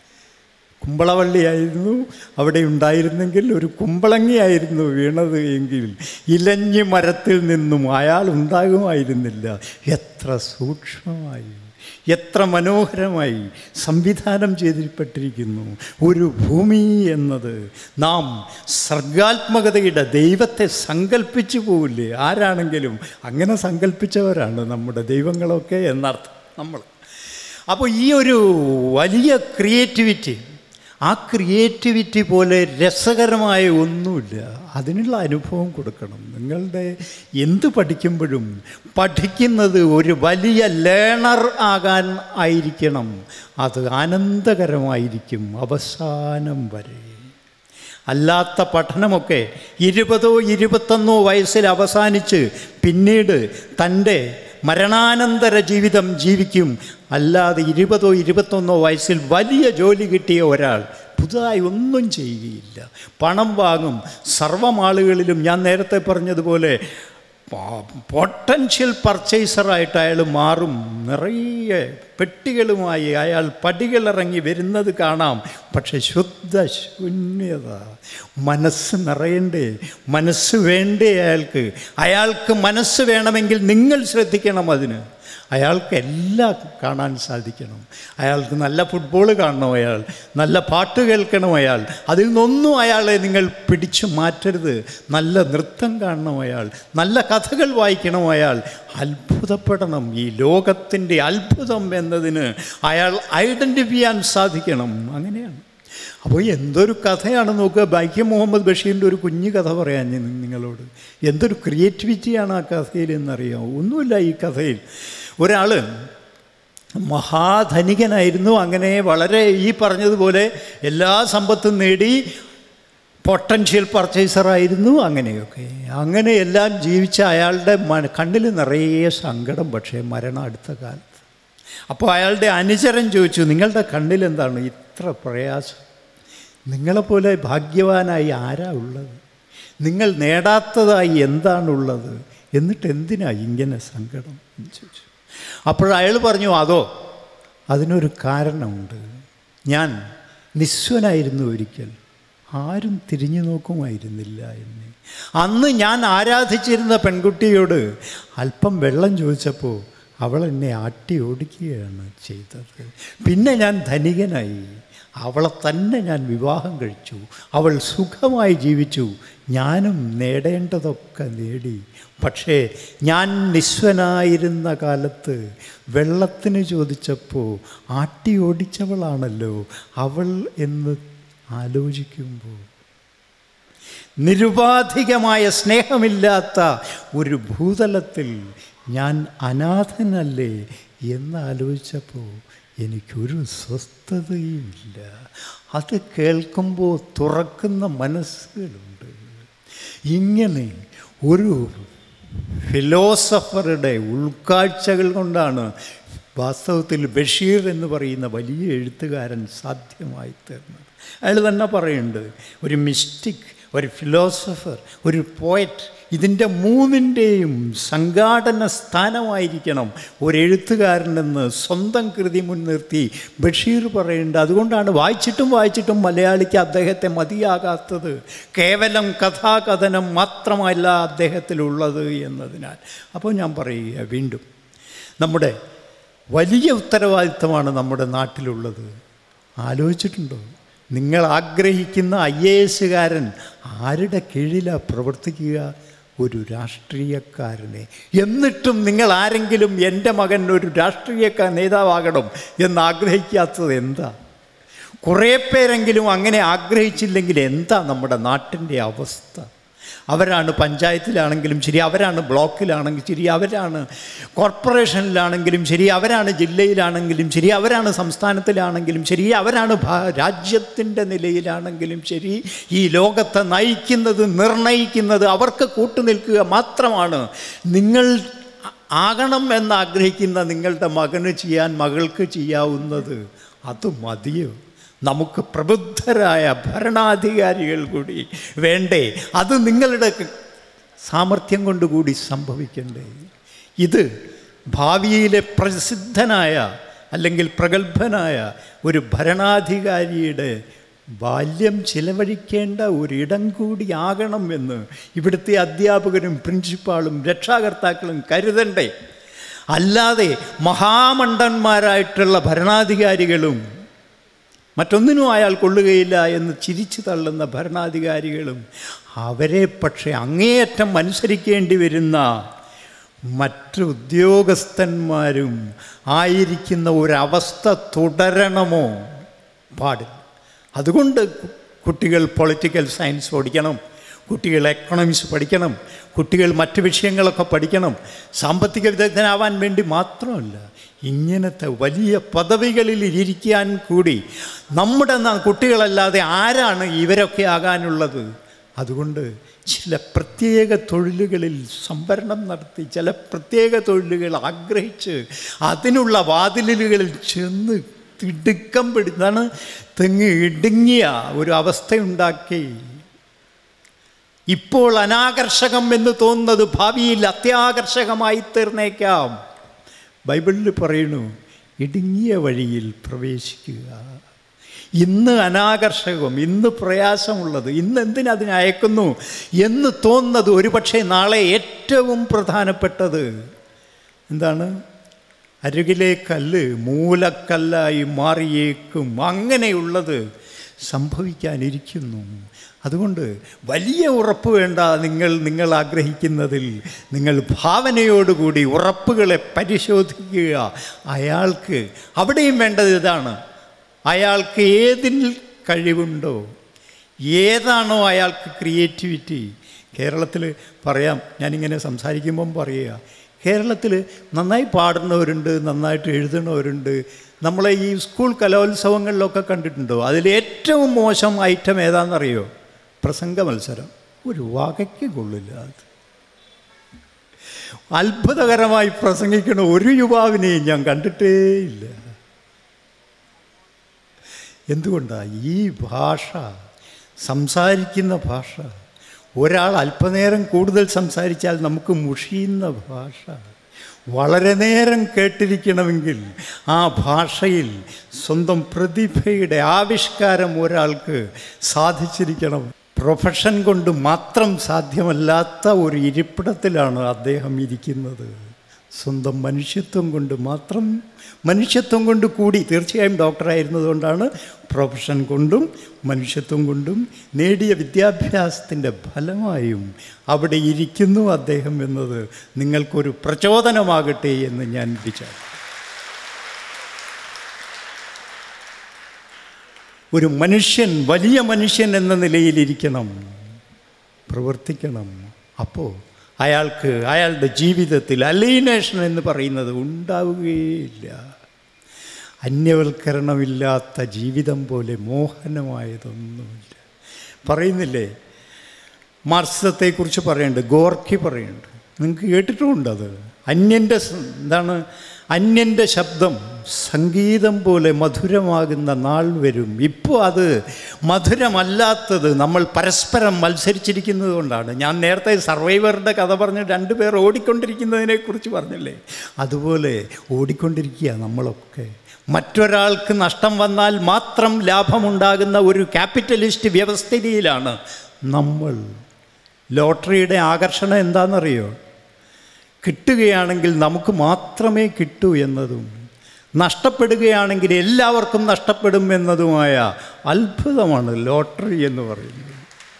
കുമ്പളവള്ളിയായിരുന്നു അവിടെ ഉണ്ടായിരുന്നെങ്കിൽ ഒരു കുമ്പളങ്ങിയായിരുന്നു വീണത് എങ്കിൽ ഇലഞ്ഞി മരത്തിൽ നിന്നും അയാൾ ഉണ്ടാകുമായിരുന്നില്ല എത്ര സൂക്ഷ്മമായി എത്ര മനോഹരമായി സംവിധാനം ചെയ്തിപ്പെട്ടിരിക്കുന്നു ഒരു ഭൂമി എന്നത് നാം സർഗാത്മകതയുടെ ദൈവത്തെ സങ്കല്പിച്ചു പോവില്ലേ ആരാണെങ്കിലും അങ്ങനെ സങ്കല്പിച്ചവരാണ് നമ്മുടെ ദൈവങ്ങളൊക്കെ എന്നർത്ഥം നമ്മൾ അപ്പോൾ ഈ ഒരു വലിയ ക്രിയേറ്റിവിറ്റി ആ ക്രിയേറ്റിവിറ്റി പോലെ രസകരമായ ഒന്നുമില്ല അതിനുള്ള അനുഭവം കൊടുക്കണം നിങ്ങളുടെ എന്ത് പഠിക്കുമ്പോഴും പഠിക്കുന്നത് ഒരു വലിയ ലേണർ ആകാൻ ആയിരിക്കണം അത് ആനന്ദകരമായിരിക്കും അവസാനം വരെ അല്ലാത്ത പഠനമൊക്കെ ഇരുപതോ ഇരുപത്തൊന്നോ വയസ്സിൽ അവസാനിച്ച് പിന്നീട് തൻ്റെ മരണാനന്തര ജീവിതം ജീവിക്കും അല്ലാതെ ഇരുപതോ ഇരുപത്തൊന്നോ വയസ്സിൽ വലിയ ജോലി കിട്ടിയ ഒരാൾ പുതുതായി ഒന്നും ചെയ്യുകയില്ല പണം വാങ്ങും സർവ്വം ആളുകളിലും ഞാൻ നേരത്തെ പറഞ്ഞതുപോലെ പൊട്ടൻഷ്യൽ പർച്ചേസറായിട്ട് അയാൾ മാറും നിറയെ പെട്ടികളുമായി അയാൾ പടികളിറങ്ങി വരുന്നത് കാണാം പക്ഷെ ശുദ്ധ ശൂന്യത മനസ്സ് നിറയണ്ടേ മനസ്സ് വേണ്ടേ അയാൾക്ക് അയാൾക്ക് മനസ്സ് വേണമെങ്കിൽ നിങ്ങൾ ശ്രദ്ധിക്കണം അതിന് അയാൾക്ക് എല്ലാം കാണാൻ സാധിക്കണം അയാൾക്ക് നല്ല ഫുട്ബോൾ കാണണം അയാൾ നല്ല പാട്ട് കേൾക്കണം അയാൾ അതിൽ നിന്നൊന്നും അയാളെ നിങ്ങൾ പിടിച്ചു മാറ്റരുത് നല്ല നൃത്തം കാണണം അയാൾ നല്ല കഥകൾ വായിക്കണം അയാൾ അത്ഭുതപ്പെടണം ഈ ലോകത്തിൻ്റെ അത്ഭുതം എന്നതിന് അയാൾ ഐഡൻറ്റിഫൈ ചെയ്യാൻ സാധിക്കണം അങ്ങനെയാണ് അപ്പോൾ എന്തൊരു കഥയാണ് നോക്കുക ബൈക്കം മുഹമ്മദ് ബഷീറിൻ്റെ ഒരു കുഞ്ഞു കഥ പറയാൻ ഞാൻ നിങ്ങളോട് എന്തൊരു ക്രിയേറ്റിവിറ്റിയാണ് ആ കഥയിൽ എന്നറിയാം ഒന്നുമില്ല ഈ കഥയിൽ ഒരാൾ മഹാധനികനായിരുന്നു അങ്ങനെ വളരെ ഈ പറഞ്ഞതുപോലെ എല്ലാ സമ്പത്തും നേടി പൊട്ടൻഷ്യൽ പർച്ചേസറായിരുന്നു അങ്ങനെയൊക്കെ അങ്ങനെ എല്ലാം ജീവിച്ച അയാളുടെ കണ്ണിൽ നിറയെ സങ്കടം പക്ഷേ മരണം അടുത്ത കാലത്ത് അപ്പോൾ അയാളുടെ അനുചരൻ ചോദിച്ചു നിങ്ങളുടെ കണ്ണിൽ എന്താണ് ഇത്ര പ്രയാസം നിങ്ങളെപ്പോലെ ഭാഗ്യവാനായി ആരാ ഉള്ളത് നിങ്ങൾ നേടാത്തതായി എന്താണുള്ളത് എന്നിട്ട് എന്തിനാ ഇങ്ങനെ സങ്കടം എന്ന് ചോദിച്ചു അപ്പോഴയാൾ പറഞ്ഞു അതോ അതിനൊരു കാരണമുണ്ട് ഞാൻ നിസ്വനായിരുന്നു ഒരിക്കൽ ആരും തിരിഞ്ഞു നോക്കുമായിരുന്നില്ല എന്നെ അന്ന് ഞാൻ ആരാധിച്ചിരുന്ന പെൺകുട്ടിയോട് അല്പം വെള്ളം ചോദിച്ചപ്പോൾ അവൾ എന്നെ ആട്ടി ഓടിക്കുകയാണ് ചെയ്തത് പിന്നെ ഞാൻ ധനികനായി അവളെ തന്നെ ഞാൻ വിവാഹം കഴിച്ചു അവൾ സുഖമായി ജീവിച്ചു ഞാനും നേടേണ്ടതൊക്കെ നേടി പക്ഷേ ഞാൻ നിസ്വനായിരുന്ന കാലത്ത് വെള്ളത്തിന് ചോദിച്ചപ്പോൾ ആട്ടി ഓടിച്ചവളാണല്ലോ അവൾ എന്ന് ആലോചിക്കുമ്പോൾ നിരുപാധികമായ സ്നേഹമില്ലാത്ത ഒരു ഭൂതലത്തിൽ ഞാൻ അനാഥനല്ലേ എന്നാലോചിച്ചപ്പോൾ എനിക്കൊരു സ്വസ്ഥതയുമില്ല അത് കേൾക്കുമ്പോൾ തുറക്കുന്ന മനസ്സുകളുണ്ട് ഇങ്ങനെ ഒരു ഫിലോസഫറുടെ ഉൾക്കാഴ്ചകൾ കൊണ്ടാണ് വാസ്തവത്തിൽ ബഷീർ എന്ന് പറയുന്ന വലിയ എഴുത്തുകാരൻ സാധ്യമായി തീർന്നത് അയാൾ തന്നെ പറയുന്നുണ്ട് ഒരു മിസ്റ്റിക് ഒരു ഫിലോസഫർ ഒരു പോയറ്റ് ഇതിൻ്റെ മൂന്നിൻ്റെയും സംഘാടന സ്ഥാനമായിരിക്കണം ഒരു എഴുത്തുകാരനെന്ന് സ്വന്തം കൃതി മുൻനിർത്തി ബഷീർ പറയുന്നുണ്ട് അതുകൊണ്ടാണ് വായിച്ചിട്ടും വായിച്ചിട്ടും മലയാളിക്ക് അദ്ദേഹത്തെ മതിയാകാത്തത് കേവലം കഥാകഥനം മാത്രമല്ല അദ്ദേഹത്തിലുള്ളത് എന്നതിനാൽ അപ്പോൾ ഞാൻ പറയുക വീണ്ടും നമ്മുടെ വലിയ ഉത്തരവാദിത്തമാണ് നമ്മുടെ നാട്ടിലുള്ളത് ആലോചിച്ചിട്ടുണ്ടോ നിങ്ങൾ ആഗ്രഹിക്കുന്ന ഐ എ എസുകാരൻ ആരുടെ കീഴിലാണ് പ്രവർത്തിക്കുക ഒരു രാഷ്ട്രീയക്കാരനെ എന്നിട്ടും നിങ്ങൾ ആരെങ്കിലും എൻ്റെ മകൻ ഒരു രാഷ്ട്രീയക്കാർ നേതാവാകണം എന്ന് ആഗ്രഹിക്കാത്തത് എന്താ കുറേ പേരെങ്കിലും അങ്ങനെ ആഗ്രഹിച്ചില്ലെങ്കിൽ എന്താ നമ്മുടെ നാട്ടിൻ്റെ അവസ്ഥ അവരാണ് പഞ്ചായത്തിലാണെങ്കിലും ശരി അവരാണ് ബ്ലോക്കിലാണെങ്കിലും ശരി അവരാണ് കോർപ്പറേഷനിലാണെങ്കിലും ശരി അവരാണ് ജില്ലയിലാണെങ്കിലും ശരി അവരാണ് സംസ്ഥാനത്തിലാണെങ്കിലും ശരി അവരാണ് രാജ്യത്തിൻ്റെ നിലയിലാണെങ്കിലും ശരി ഈ ലോകത്തെ നയിക്കുന്നത് നിർണയിക്കുന്നത് അവർക്ക് കൂട്ടുനിൽക്കുക മാത്രമാണ് നിങ്ങൾ ആകണം എന്നാഗ്രഹിക്കുന്ന നിങ്ങളുടെ മകന് ചെയ്യാൻ മകൾക്ക് ചെയ്യാവുന്നത് അത് മതിയോ നമുക്ക് പ്രബുദ്ധരായ ഭരണാധികാരികൾ കൂടി വേണ്ടേ അത് നിങ്ങളുടെ സാമർഥ്യം കൊണ്ടുകൂടി സംഭവിക്കണ്ടേ ഇത് ഭാവിയിലെ പ്രസിദ്ധനായ അല്ലെങ്കിൽ പ്രഗത്ഭനായ ഒരു ഭരണാധികാരിയുടെ ബാല്യം ചിലവഴിക്കേണ്ട ഒരിടം കൂടി ആകണം എന്ന് ഇവിടുത്തെ അധ്യാപകരും പ്രിൻസിപ്പാളും രക്ഷാകർത്താക്കളും കരുതണ്ടേ അല്ലാതെ മഹാമണ്ഡന്മാരായിട്ടുള്ള ഭരണാധികാരികളും മറ്റൊന്നിനും അയാൾ കൊള്ളുകയില്ല എന്ന് ചിരിച്ചു തള്ളുന്ന ഭരണാധികാരികളും അവരെ പക്ഷേ അങ്ങേയറ്റം അനുസരിക്കേണ്ടി വരുന്ന മറ്റ് ഉദ്യോഗസ്ഥന്മാരും ആയിരിക്കുന്ന ഒരവസ്ഥ തുടരണമോ പാടില്ല അതുകൊണ്ട് കുട്ടികൾ പൊളിറ്റിക്കൽ സയൻസ് പഠിക്കണം കുട്ടികൾ എക്കണോമിക്സ് പഠിക്കണം കുട്ടികൾ മറ്റ് വിഷയങ്ങളൊക്കെ പഠിക്കണം സാമ്പത്തിക വിദഗ്ധനാവാൻ വേണ്ടി മാത്രമല്ല ഇങ്ങനത്തെ വലിയ പദവികളിൽ ഇരിക്കാൻ കൂടി നമ്മുടെ കുട്ടികളല്ലാതെ ആരാണ് ഇവരൊക്കെ ആകാനുള്ളത് അതുകൊണ്ട് ചില പ്രത്യേക തൊഴിലുകളിൽ സംവരണം നടത്തി ചില പ്രത്യേക തൊഴിലുകൾ ആഗ്രഹിച്ച് അതിനുള്ള വാതിലുകളിൽ ചെന്ന് തിടുക്കം പിടിച്ചാണ് തെങ്ങ് ഇടുങ്ങിയ ഒരു അവസ്ഥയുണ്ടാക്കി ഇപ്പോൾ അനാകർഷകം എന്ന് തോന്നുന്നത് ഭാവിയിൽ അത്യാകർഷകമായി തീർന്നേക്കാം ബൈബിളിൽ പറയുന്നു ഇടുങ്ങിയ വഴിയിൽ പ്രവേശിക്കുക ഇന്ന് അനാകർഷകം ഇന്ന് പ്രയാസമുള്ളത് ഇന്ന് എന്തിനതിനെ അയക്കുന്നു എന്ന് തോന്നുന്നത് ഒരുപക്ഷെ നാളെ ഏറ്റവും പ്രധാനപ്പെട്ടത് എന്താണ് അരുകിലെ കല്ല് മൂലക്കല്ലായി മാറിയേക്കും അങ്ങനെയുള്ളത് സംഭവിക്കാനിരിക്കുന്നു അതുകൊണ്ട് വലിയ ഉറപ്പ് വേണ്ട നിങ്ങൾ നിങ്ങൾ ആഗ്രഹിക്കുന്നതിൽ നിങ്ങൾ ഭാവനയോടുകൂടി ഉറപ്പുകളെ പരിശോധിക്കുക അയാൾക്ക് അവിടെയും വേണ്ടത് ഇതാണ് അയാൾക്ക് ഏതിൽ കഴിവുണ്ടോ ഏതാണോ അയാൾക്ക് ക്രിയേറ്റിവിറ്റി കേരളത്തിൽ പറയാം ഞാനിങ്ങനെ സംസാരിക്കുമ്പം പറയുക കേരളത്തിൽ നന്നായി പാടുന്നവരുണ്ട് നന്നായിട്ട് എഴുതുന്നവരുണ്ട് നമ്മളെ ഈ സ്കൂൾ കലോത്സവങ്ങളിലൊക്കെ കണ്ടിട്ടുണ്ടോ അതിൽ ഏറ്റവും മോശം ഐറ്റം ഏതാണെന്നറിയോ പ്രസംഗ മത്സരം ഒരു വകയ്ക്ക് കൊള്ളില്ല അത് അത്ഭുതകരമായി പ്രസംഗിക്കണ ഒരു യുവാവിനെയും ഞാൻ കണ്ടിട്ടേ ഇല്ല എന്തുകൊണ്ടാണ് ഈ ഭാഷ സംസാരിക്കുന്ന ഭാഷ ഒരാൾ അല്പനേരം കൂടുതൽ സംസാരിച്ചാൽ നമുക്ക് മുഷിയുന്ന ഭാഷ വളരെ നേരം കേട്ടിരിക്കണമെങ്കിൽ ആ ഭാഷയിൽ സ്വന്തം പ്രതിഭയുടെ ആവിഷ്കാരം ഒരാൾക്ക് സാധിച്ചിരിക്കണം പ്രൊഫഷൻ കൊണ്ട് മാത്രം സാധ്യമല്ലാത്ത ഒരു ഇരിപ്പിടത്തിലാണ് അദ്ദേഹം ഇരിക്കുന്നത് സ്വന്തം മനുഷ്യത്വം കൊണ്ട് മാത്രം മനുഷ്യത്വം കൊണ്ട് കൂടി തീർച്ചയായും ഡോക്ടറായിരുന്നതുകൊണ്ടാണ് പ്രൊഫഷൻ കൊണ്ടും മനുഷ്യത്വം കൊണ്ടും നേടിയ വിദ്യാഭ്യാസത്തിൻ്റെ ഫലമായും അവിടെ ഇരിക്കുന്നു അദ്ദേഹം എന്നത് നിങ്ങൾക്കൊരു പ്രചോദനമാകട്ടെ എന്ന് ഞാൻ വിചാരിച്ചു ഒരു മനുഷ്യൻ വലിയ മനുഷ്യൻ എന്ന നിലയിലിരിക്കണം പ്രവർത്തിക്കണം അപ്പോൾ അയാൾക്ക് അയാളുടെ ജീവിതത്തിൽ അലീനേഷൻ എന്ന് പറയുന്നത് ഉണ്ടാവുകയില്ല അന്യവൽക്കരണമില്ലാത്ത ജീവിതം പോലെ മോഹനമായതൊന്നുമില്ല പറയുന്നില്ലേ മാർക്സിസത്തെക്കുറിച്ച് പറയുന്നുണ്ട് ഗോർക്കി പറയുന്നുണ്ട് നിങ്ങൾക്ക് കേട്ടിട്ടുമുണ്ടത് അന്യൻ്റെ സ- എന്താണ് അന്യൻ്റെ ശബ്ദം സംഗീതം പോലെ മധുരമാകുന്ന നാൾ വരും ഇപ്പോൾ അത് മധുരമല്ലാത്തത് നമ്മൾ പരസ്പരം മത്സരിച്ചിരിക്കുന്നത് കൊണ്ടാണ് ഞാൻ നേരത്തെ സർവൈവറുടെ കഥ പറഞ്ഞ് രണ്ടുപേർ ഓടിക്കൊണ്ടിരിക്കുന്നതിനെക്കുറിച്ച് പറഞ്ഞില്ലേ അതുപോലെ ഓടിക്കൊണ്ടിരിക്കുക നമ്മളൊക്കെ മറ്റൊരാൾക്ക് നഷ്ടം വന്നാൽ മാത്രം ലാഭമുണ്ടാകുന്ന ഒരു ക്യാപിറ്റലിസ്റ്റ് വ്യവസ്ഥിതിയിലാണ് നമ്മൾ ലോട്ടറിയുടെ ആകർഷണം എന്താണെന്നറിയോ കിട്ടുകയാണെങ്കിൽ നമുക്ക് മാത്രമേ കിട്ടൂ എന്നതും നഷ്ടപ്പെടുകയാണെങ്കിൽ എല്ലാവർക്കും നഷ്ടപ്പെടും എന്നതുമായ അത്ഭുതമാണ് ലോട്ടറി എന്ന് പറയുന്നത്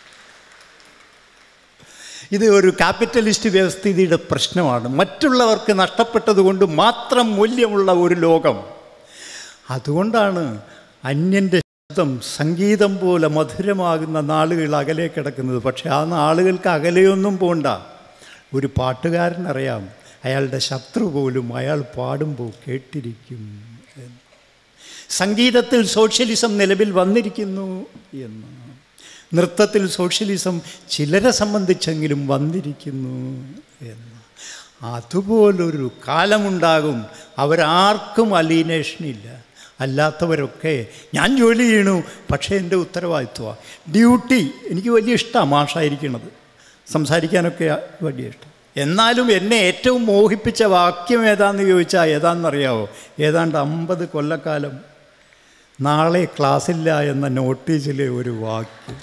ഇത് ഒരു ക്യാപിറ്റലിസ്റ്റ് വ്യവസ്ഥിതിയുടെ പ്രശ്നമാണ് മറ്റുള്ളവർക്ക് നഷ്ടപ്പെട്ടതുകൊണ്ട് മാത്രം മൂല്യമുള്ള ഒരു ലോകം അതുകൊണ്ടാണ് അന്യൻ്റെ ശബ്ദം സംഗീതം പോലെ മധുരമാകുന്ന നാളുകൾ അകലെ കിടക്കുന്നത് പക്ഷെ ആ നാളുകൾക്ക് അകലെയൊന്നും പോണ്ട ഒരു പാട്ടുകാരനറിയാം അയാളുടെ ശത്രു പോലും അയാൾ പാടുമ്പോൾ കേട്ടിരിക്കും എന്ന്. സംഗീതത്തിൽ സോഷ്യലിസം നിലവിൽ വന്നിരിക്കുന്നു എന്ന് നൃത്തത്തിൽ സോഷ്യലിസം ചിലരെ സംബന്ധിച്ചെങ്കിലും വന്നിരിക്കുന്നു എന്ന് അതുപോലൊരു കാലമുണ്ടാകും അവരാർക്കും അലീനേഷനില്ല അല്ലാത്തവരൊക്കെ ഞാൻ ജോലി ചെയ്യണു പക്ഷേ എൻ്റെ ഉത്തരവാദിത്വമാണ് ഡ്യൂട്ടി എനിക്ക് വലിയ ഇഷ്ടമാണ് മാഷായിരിക്കണത് സംസാരിക്കാനൊക്കെ വലിയ ഇഷ്ടം എന്നാലും എന്നെ ഏറ്റവും മോഹിപ്പിച്ച വാക്യം ഏതാന്ന് ചോദിച്ചാൽ ഏതാണെന്നറിയാവോ ഏതാണ്ട് അമ്പത് കൊല്ലക്കാലം നാളെ ക്ലാസ്സില്ല എന്ന നോട്ടീസിലെ ഒരു വാക്യം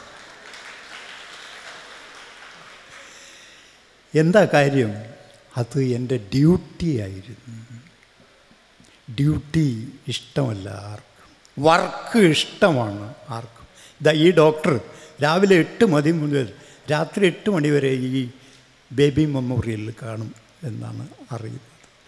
എന്താ കാര്യം അത് എൻ്റെ ഡ്യൂട്ടി ആയിരുന്നു ഡ്യൂട്ടി ഇഷ്ടമല്ല ആർക്കും വർക്ക് ഇഷ്ടമാണ് ആർക്കും ഇതാ ഈ ഡോക്ടർ രാവിലെ എട്ട് മതി മുതൽ രാത്രി എട്ട് മണി വരെ ഈ ബേബി മെമ്മോറിയലിൽ കാണും എന്നാണ് അറിയുന്നത്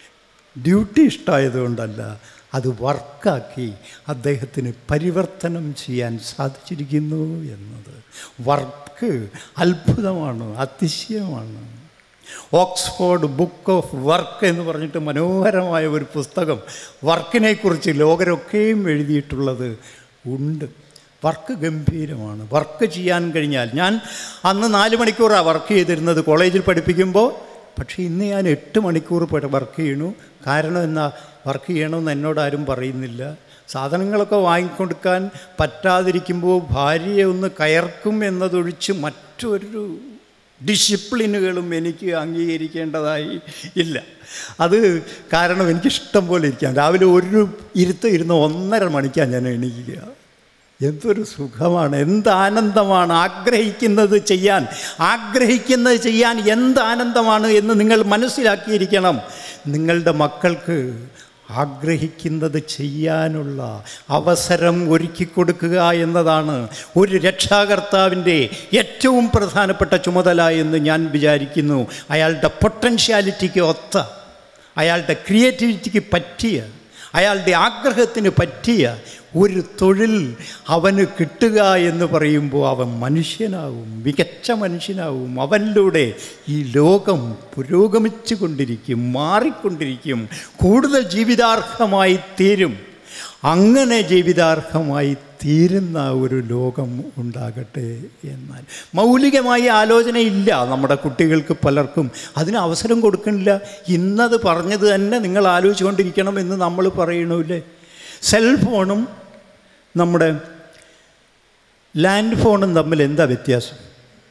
ഡ്യൂട്ടി ഇഷ്ടമായതുകൊണ്ടല്ല അത് വർക്കാക്കി അദ്ദേഹത്തിന് പരിവർത്തനം ചെയ്യാൻ സാധിച്ചിരിക്കുന്നു എന്നത് വർക്ക് അത്ഭുതമാണ് അതിശയമാണ് ഓക്സ്ഫോർഡ് ബുക്ക് ഓഫ് വർക്ക് എന്ന് പറഞ്ഞിട്ട് മനോഹരമായ ഒരു പുസ്തകം വർക്കിനെക്കുറിച്ച് ലോകരൊക്കെയും എഴുതിയിട്ടുള്ളത് ഉണ്ട് വർക്ക് ഗംഭീരമാണ് വർക്ക് ചെയ്യാൻ കഴിഞ്ഞാൽ ഞാൻ അന്ന് നാല് മണിക്കൂറാണ് വർക്ക് ചെയ്തിരുന്നത് കോളേജിൽ പഠിപ്പിക്കുമ്പോൾ പക്ഷേ ഇന്ന് ഞാൻ എട്ട് മണിക്കൂർ വർക്ക് ചെയ്യണു കാരണം എന്നാ വർക്ക് ചെയ്യണമെന്ന് എന്നോട് ആരും പറയുന്നില്ല സാധനങ്ങളൊക്കെ വാങ്ങിക്കൊടുക്കാൻ പറ്റാതിരിക്കുമ്പോൾ ഭാര്യയെ ഒന്ന് കയർക്കും എന്നതൊഴിച്ച് മറ്റൊരു ഡിസിപ്ലിനുകളും എനിക്ക് അംഗീകരിക്കേണ്ടതായി ഇല്ല അത് കാരണം എനിക്കിഷ്ടം പോലെ ഇരിക്കാം രാവിലെ ഒരു ഇരുത്ത് ഇരുന്ന് ഒന്നര മണിക്കാണ് ഞാൻ എണീക്കുക എന്തൊരു സുഖമാണ് എന്ത് ആനന്ദമാണ് ആഗ്രഹിക്കുന്നത് ചെയ്യാൻ ആഗ്രഹിക്കുന്നത് ചെയ്യാൻ എന്ത് ആനന്ദമാണ് എന്ന് നിങ്ങൾ മനസ്സിലാക്കിയിരിക്കണം നിങ്ങളുടെ മക്കൾക്ക് ആഗ്രഹിക്കുന്നത് ചെയ്യാനുള്ള അവസരം ഒരുക്കി കൊടുക്കുക എന്നതാണ് ഒരു രക്ഷാകർത്താവിൻ്റെ ഏറ്റവും പ്രധാനപ്പെട്ട ചുമതല എന്ന് ഞാൻ വിചാരിക്കുന്നു അയാളുടെ പൊട്ടൻഷ്യാലിറ്റിക്ക് ഒത്ത അയാളുടെ ക്രിയേറ്റിവിറ്റിക്ക് പറ്റിയ അയാളുടെ ആഗ്രഹത്തിന് പറ്റിയ ഒരു തൊഴിൽ അവന് കിട്ടുക എന്ന് പറയുമ്പോൾ അവൻ മനുഷ്യനാവും മികച്ച മനുഷ്യനാവും അവനിലൂടെ ഈ ലോകം പുരോഗമിച്ചു കൊണ്ടിരിക്കും മാറിക്കൊണ്ടിരിക്കും കൂടുതൽ ജീവിതാർഹമായി തീരും അങ്ങനെ ജീവിതാർഹമായി തീരുന്ന ഒരു ലോകം ഉണ്ടാകട്ടെ എന്നാൽ മൗലികമായ ആലോചനയില്ല നമ്മുടെ കുട്ടികൾക്ക് പലർക്കും അതിന് അവസരം കൊടുക്കണില്ല ഇന്നത് പറഞ്ഞത് തന്നെ നിങ്ങൾ ആലോചിച്ചുകൊണ്ടിരിക്കണം എന്ന് നമ്മൾ പറയണില്ലേ സെൽഫോണും നമ്മുടെ ലാൻഡ് ഫോണും തമ്മിൽ എന്താ വ്യത്യാസം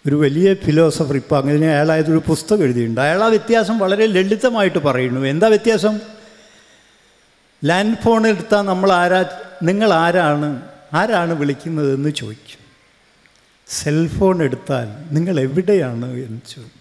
ഒരു വലിയ ഫിലോസഫർ ഇപ്പോൾ അങ്ങനെ അയാളായതൊരു പുസ്തകം എഴുതിയിട്ടുണ്ട് അയാൾ ആ വ്യത്യാസം വളരെ ലളിതമായിട്ട് പറയുന്നു എന്താ വ്യത്യാസം ലാൻഡ് ഫോൺ എടുത്താൽ നമ്മൾ ആരാ നിങ്ങൾ ആരാണ് ആരാണ് വിളിക്കുന്നതെന്ന് ചോദിക്കും സെൽഫോൺ എടുത്താൽ നിങ്ങൾ എവിടെയാണ് എന്ന് ചോദിക്കും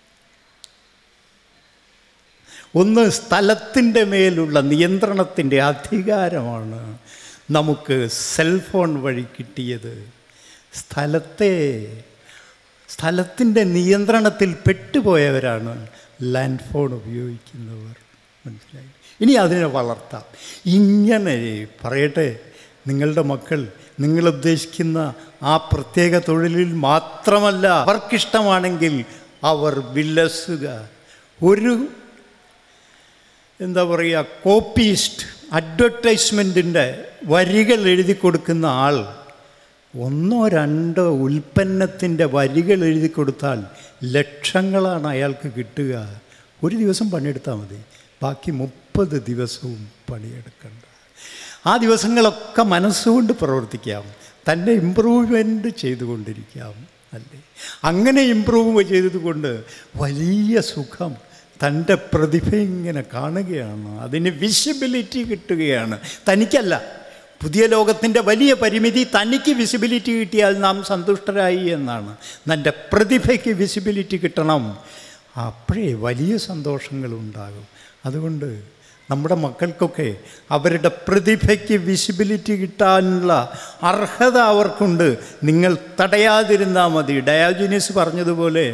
ഒന്ന് സ്ഥലത്തിൻ്റെ മേലുള്ള നിയന്ത്രണത്തിൻ്റെ അധികാരമാണ് നമുക്ക് സെൽഫോൺ വഴി കിട്ടിയത് സ്ഥലത്തെ സ്ഥലത്തിൻ്റെ നിയന്ത്രണത്തിൽ പെട്ടുപോയവരാണ് ലാൻഡ് ഫോൺ ഉപയോഗിക്കുന്നവർ മനസ്സിലായി ഇനി അതിനെ വളർത്താം ഇങ്ങനെ പറയട്ടെ നിങ്ങളുടെ മക്കൾ നിങ്ങൾ ഉദ്ദേശിക്കുന്ന ആ പ്രത്യേക തൊഴിലിൽ മാത്രമല്ല അവർക്കിഷ്ടമാണെങ്കിൽ അവർ വില്ലസുക ഒരു എന്താ പറയുക കോപ്പീസ്റ്റ് അഡ്വർടൈസ്മെൻറ്റിൻ്റെ വരികൾ എഴുതി കൊടുക്കുന്ന ആൾ ഒന്നോ രണ്ടോ ഉൽപ്പന്നത്തിൻ്റെ വരികൾ എഴുതി കൊടുത്താൽ ലക്ഷങ്ങളാണ് അയാൾക്ക് കിട്ടുക ഒരു ദിവസം പണിയെടുത്താൽ മതി ബാക്കി മുപ്പത് ദിവസവും പണിയെടുക്കണ്ട ആ ദിവസങ്ങളൊക്കെ മനസ്സുകൊണ്ട് പ്രവർത്തിക്കാം തന്നെ ഇമ്പ്രൂവ്മെൻ്റ് ചെയ്തുകൊണ്ടിരിക്കാം അല്ലേ അങ്ങനെ ഇമ്പ്രൂവ് ചെയ്തതുകൊണ്ട് വലിയ സുഖം തൻ്റെ പ്രതിഭ ഇങ്ങനെ കാണുകയാണ് അതിന് വിസിബിലിറ്റി കിട്ടുകയാണ് തനിക്കല്ല പുതിയ ലോകത്തിൻ്റെ വലിയ പരിമിതി തനിക്ക് വിസിബിലിറ്റി കിട്ടിയാൽ നാം സന്തുഷ്ടരായി എന്നാണ് തൻ്റെ പ്രതിഭയ്ക്ക് വിസിബിലിറ്റി കിട്ടണം അപ്പോഴേ വലിയ സന്തോഷങ്ങളുണ്ടാകും അതുകൊണ്ട് നമ്മുടെ മക്കൾക്കൊക്കെ അവരുടെ പ്രതിഭയ്ക്ക് വിസിബിലിറ്റി കിട്ടാനുള്ള അർഹത അവർക്കുണ്ട് നിങ്ങൾ തടയാതിരുന്നാൽ മതി ഡയാജിനിസ് പറഞ്ഞതുപോലെ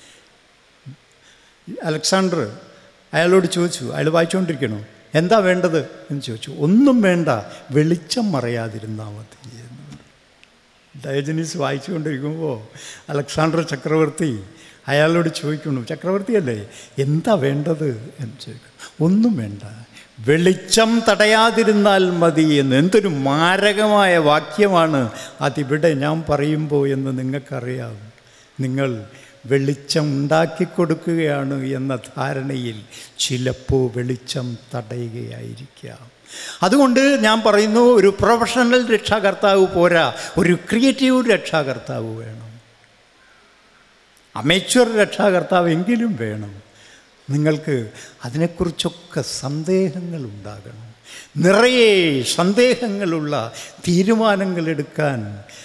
അലക്സാണ്ടർ അയാളോട് ചോദിച്ചു അയാൾ വായിച്ചുകൊണ്ടിരിക്കണോ എന്താ വേണ്ടത് എന്ന് ചോദിച്ചു ഒന്നും വേണ്ട വെളിച്ചം മറയാതിരുന്നാൽ മതി എന്ന് പറഞ്ഞു. ഡയജനീസ് വായിച്ചുകൊണ്ടിരിക്കുമ്പോൾ അലക്സാണ്ടർ ചക്രവർത്തി അയാളോട് ചോദിക്കുന്നു ചക്രവർത്തിയല്ലേ എന്താ വേണ്ടത് എന്ന് ചോദിക്കും ഒന്നും വേണ്ട വെളിച്ചം തടയാതിരുന്നാൽ മതി എന്ന് എന്തൊരു മാരകമായ വാക്യമാണ് അതിവിടെ ഞാൻ പറയുമ്പോൾ എന്ന് നിങ്ങൾക്കറിയാം നിങ്ങൾ വെളിച്ചം ഉണ്ടാക്കി കൊടുക്കുകയാണ് എന്ന ധാരണയിൽ ചിലപ്പോൾ വെളിച്ചം തടയുകയായിരിക്കാം അതുകൊണ്ട് ഞാൻ പറയുന്നു ഒരു പ്രൊഫഷണൽ രക്ഷാകർത്താവ് പോരാ ഒരു ക്രിയേറ്റീവ് രക്ഷാകർത്താവ് വേണം അമേച്വർ രക്ഷാകർത്താവ് എങ്കിലും വേണം നിങ്ങൾക്ക് അതിനെക്കുറിച്ചൊക്കെ സന്ദേഹങ്ങൾ ഉണ്ടാകണം നിറയെ സന്ദേഹങ്ങളുള്ള തീരുമാനങ്ങൾ എടുക്കാൻ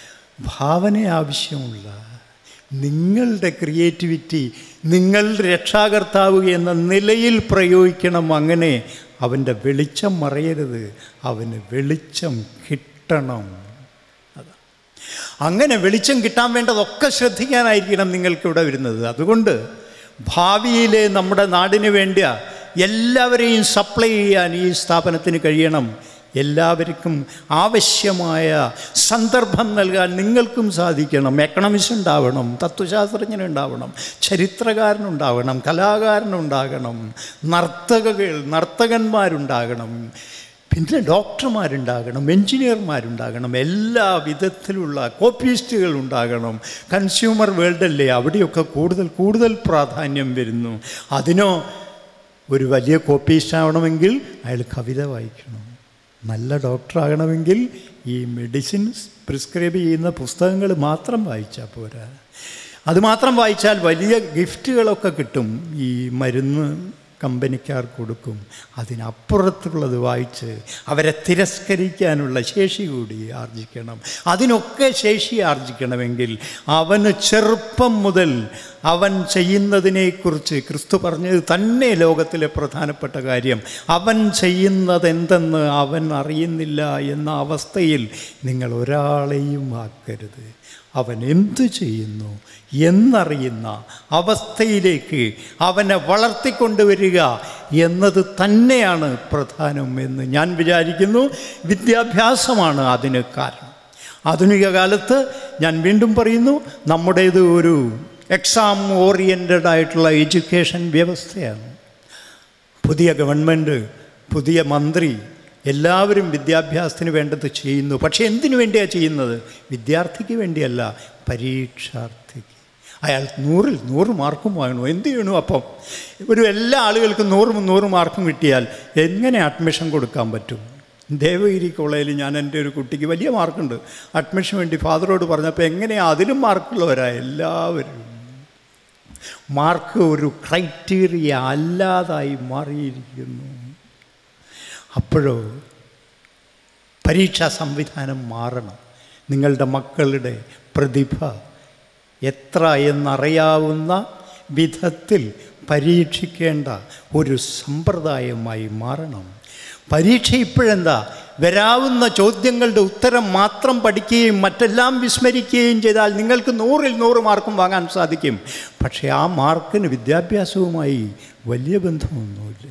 ഭാവന ആവശ്യമുള്ള നിങ്ങളുടെ ക്രിയേറ്റിവിറ്റി നിങ്ങളുടെ രക്ഷാകർത്താവ് എന്ന നിലയിൽ പ്രയോഗിക്കണം അങ്ങനെ അവൻ്റെ വെളിച്ചം മറയരുത് അവന് വെളിച്ചം കിട്ടണം അതാ അങ്ങനെ വെളിച്ചം കിട്ടാൻ വേണ്ടതൊക്കെ ശ്രദ്ധിക്കാനായിരിക്കണം നിങ്ങൾക്കിവിടെ വരുന്നത് അതുകൊണ്ട് ഭാവിയിലെ നമ്മുടെ നാടിന് വേണ്ടിയ എല്ലാവരെയും സപ്ലൈ ചെയ്യാൻ ഈ സ്ഥാപനത്തിന് കഴിയണം എല്ലാവർക്കും ആവശ്യമായ സന്ദർഭം നൽകാൻ നിങ്ങൾക്കും സാധിക്കണം എക്കണമിസ്റ്റ് ഉണ്ടാവണം തത്വശാസ്ത്രജ്ഞനുണ്ടാവണം ചരിത്രകാരനുണ്ടാവണം കലാകാരനുണ്ടാകണം നർത്തകകൾ നർത്തകന്മാരുണ്ടാകണം പിന്നെ ഡോക്ടർമാരുണ്ടാകണം എൻജിനീയർമാരുണ്ടാകണം എല്ലാ വിധത്തിലുള്ള കോപ്പീസ്റ്റുകൾ ഉണ്ടാകണം കൺസ്യൂമർ വേൾഡല്ലേ അവിടെയൊക്കെ കൂടുതൽ കൂടുതൽ പ്രാധാന്യം വരുന്നു അതിനോ ഒരു വലിയ കോപ്പീസ്റ്റ് ആവണമെങ്കിൽ അയാൾ കവിത വായിക്കണം നല്ല ഡോക്ടറാകണമെങ്കിൽ ഈ മെഡിസിൻസ് പ്രിസ്ക്രൈബ് ചെയ്യുന്ന പുസ്തകങ്ങൾ മാത്രം വായിച്ചാൽ പോരാ അതുമാത്രം വായിച്ചാൽ വലിയ ഗിഫ്റ്റുകളൊക്കെ കിട്ടും ഈ മരുന്ന് കമ്പനിക്കാർ കൊടുക്കും അതിനപ്പുറത്തുള്ളത് വായിച്ച് അവരെ തിരസ്കരിക്കാനുള്ള ശേഷി കൂടി ആർജിക്കണം അതിനൊക്കെ ശേഷി ആർജിക്കണമെങ്കിൽ അവന് ചെറുപ്പം മുതൽ അവൻ ചെയ്യുന്നതിനെക്കുറിച്ച് ക്രിസ്തു പറഞ്ഞത് തന്നെ ലോകത്തിലെ പ്രധാനപ്പെട്ട കാര്യം അവൻ ചെയ്യുന്നത് എന്തെന്ന് അവൻ അറിയുന്നില്ല എന്ന അവസ്ഥയിൽ നിങ്ങൾ ഒരാളെയും ആക്കരുത് അവൻ എന്തു ചെയ്യുന്നു എന്നറിയുന്ന അവസ്ഥയിലേക്ക് അവനെ വളർത്തിക്കൊണ്ടുവരിക എന്നത് തന്നെയാണ് പ്രധാനം എന്ന് ഞാൻ വിചാരിക്കുന്നു വിദ്യാഭ്യാസമാണ് അതിന് കാരണം ആധുനിക കാലത്ത് ഞാൻ വീണ്ടും പറയുന്നു നമ്മുടേത് ഒരു എക്സാം ഓറിയൻറ്റഡ് ആയിട്ടുള്ള എഡ്യൂക്കേഷൻ വ്യവസ്ഥയാണ് പുതിയ ഗവൺമെൻറ് പുതിയ മന്ത്രി എല്ലാവരും വിദ്യാഭ്യാസത്തിന് വേണ്ടത് ചെയ്യുന്നു പക്ഷേ എന്തിനു വേണ്ടിയാണ് ചെയ്യുന്നത് വിദ്യാർത്ഥിക്ക് വേണ്ടിയല്ല പരീക്ഷാർത്ഥിക്ക് അയാൾ നൂറിൽ നൂറ് മാർക്കും വാങ്ങണു എന്ത് ചെയ്യണു അപ്പം ഒരു എല്ലാ ആളുകൾക്കും നൂറും നൂറ് മാർക്കും കിട്ടിയാൽ എങ്ങനെ അഡ്മിഷൻ കൊടുക്കാൻ പറ്റും ദേവഗിരി കോളേജിൽ ഞാൻ എൻ്റെ ഒരു കുട്ടിക്ക് വലിയ മാർക്കുണ്ട് അഡ്മിഷൻ വേണ്ടി ഫാദറോട് പറഞ്ഞപ്പോൾ എങ്ങനെയാണ് അതിലും മാർക്കുള്ളവരാ എല്ലാവരും മാർക്ക് ഒരു ക്രൈറ്റീരിയ അല്ലാതായി മാറിയിരിക്കുന്നു അപ്പോഴോ പരീക്ഷാ സംവിധാനം മാറണം നിങ്ങളുടെ മക്കളുടെ പ്രതിഭ എത്ര എന്നറിയാവുന്ന വിധത്തിൽ പരീക്ഷിക്കേണ്ട ഒരു സമ്പ്രദായമായി മാറണം പരീക്ഷ ഇപ്പോഴെന്താ വരാവുന്ന ചോദ്യങ്ങളുടെ ഉത്തരം മാത്രം പഠിക്കുകയും മറ്റെല്ലാം വിസ്മരിക്കുകയും ചെയ്താൽ നിങ്ങൾക്ക് നൂറിൽ നൂറ് മാർക്കും വാങ്ങാൻ സാധിക്കും പക്ഷേ ആ മാർക്കിന് വിദ്യാഭ്യാസവുമായി വലിയ ബന്ധമൊന്നുമില്ല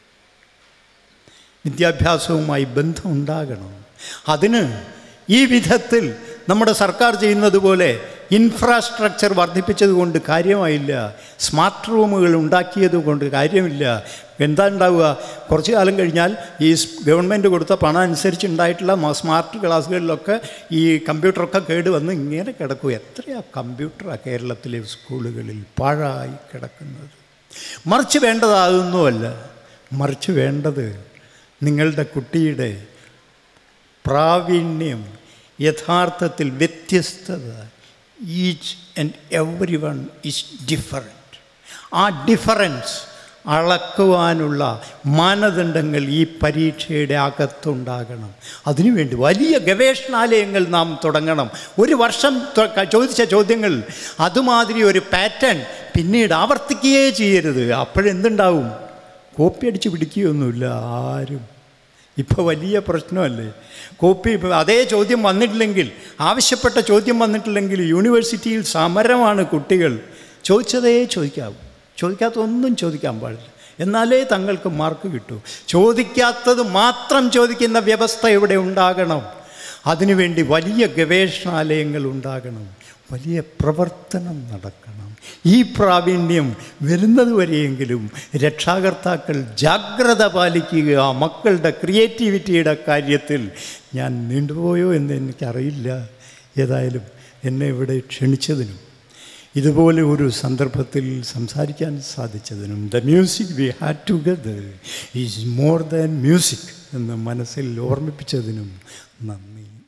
വിദ്യാഭ്യാസവുമായി ബന്ധമുണ്ടാകണം അതിന് ഈ വിധത്തിൽ നമ്മുടെ സർക്കാർ ചെയ്യുന്നത് പോലെ ഇൻഫ്രാസ്ട്രക്ചർ വർദ്ധിപ്പിച്ചത് കൊണ്ട് കാര്യമായില്ല സ്മാർട്ട് റൂമുകൾ ഉണ്ടാക്കിയത് കൊണ്ട് കാര്യമില്ല എന്താ ഉണ്ടാവുക കുറച്ച് കാലം കഴിഞ്ഞാൽ ഈ ഗവൺമെൻറ് കൊടുത്ത പണം അനുസരിച്ച് ഉണ്ടായിട്ടുള്ള സ്മാർട്ട് ക്ലാസ്സുകളിലൊക്കെ ഈ കമ്പ്യൂട്ടറൊക്കെ കേട് വന്ന് ഇങ്ങനെ കിടക്കും എത്രയാ കമ്പ്യൂട്ടറാണ് കേരളത്തിലെ സ്കൂളുകളിൽ പാഴായി കിടക്കുന്നത് മറിച്ച് വേണ്ടതാകുന്നുമല്ല മറിച്ച് വേണ്ടത് നിങ്ങളുടെ കുട്ടിയുടെ പ്രാവീണ്യം യഥാർത്ഥത്തിൽ വ്യത്യസ്തത each and every one is different ആ ഡിഫറൻസ് അളക്കുവാനുള്ള മാനദണ്ഡങ്ങൾ ഈ പരീക്ഷയുടെ അകത്തുണ്ടാകണം അതിനുവേണ്ടി വലിയ ഗവേഷണാലയങ്ങൾ നാം തുടങ്ങണം ഒരു വർഷം തൊ- ചോദിച്ച ചോദ്യങ്ങൾ അതുമാതിരി ഒരു പാറ്റേൺ പിന്നീട് ആവർത്തിക്കുകയേ ചെയ്യരുത് അപ്പോഴെന്തുണ്ടാവും കോപ്പി അടിച്ച് പിടിക്കുകയൊന്നുമില്ല ആരും ഇപ്പോൾ വലിയ പ്രശ്നമല്ലേ കോപ്പി ഇപ്പം അതേ ചോദ്യം വന്നിട്ടില്ലെങ്കിൽ ആവശ്യപ്പെട്ട ചോദ്യം വന്നിട്ടില്ലെങ്കിൽ യൂണിവേഴ്സിറ്റിയിൽ സമരമാണ് കുട്ടികൾ ചോദിച്ചതേ ചോദിക്കാവൂ ചോദിക്കാത്ത ഒന്നും ചോദിക്കാൻ പാടില്ല എന്നാലേ തങ്ങൾക്ക് മാർക്ക് കിട്ടൂ ചോദിക്കാത്തത് മാത്രം ചോദിക്കുന്ന വ്യവസ്ഥ ഇവിടെ ഉണ്ടാകണം അതിനുവേണ്ടി വലിയ ഗവേഷണാലയങ്ങൾ ഉണ്ടാകണം വലിയ പ്രവർത്തനം നടക്കണം ഈ പ്രാവീണ്യം വരുന്നത് വരെയെങ്കിലും രക്ഷാകർത്താക്കൾ ജാഗ്രത പാലിക്കുക മക്കളുടെ ക്രിയേറ്റിവിറ്റിയുടെ കാര്യത്തിൽ ഞാൻ നീണ്ടുപോയോ എന്ന് എനിക്കറിയില്ല ഏതായാലും എന്നെ ഇവിടെ ക്ഷണിച്ചതിനും ഇതുപോലെ ഒരു സന്ദർഭത്തിൽ സംസാരിക്കാൻ സാധിച്ചതിനും the music we had together is more than music എന്ന് മനസ്സിൽ ഓർമ്മിപ്പിച്ചതിനും നന്ദി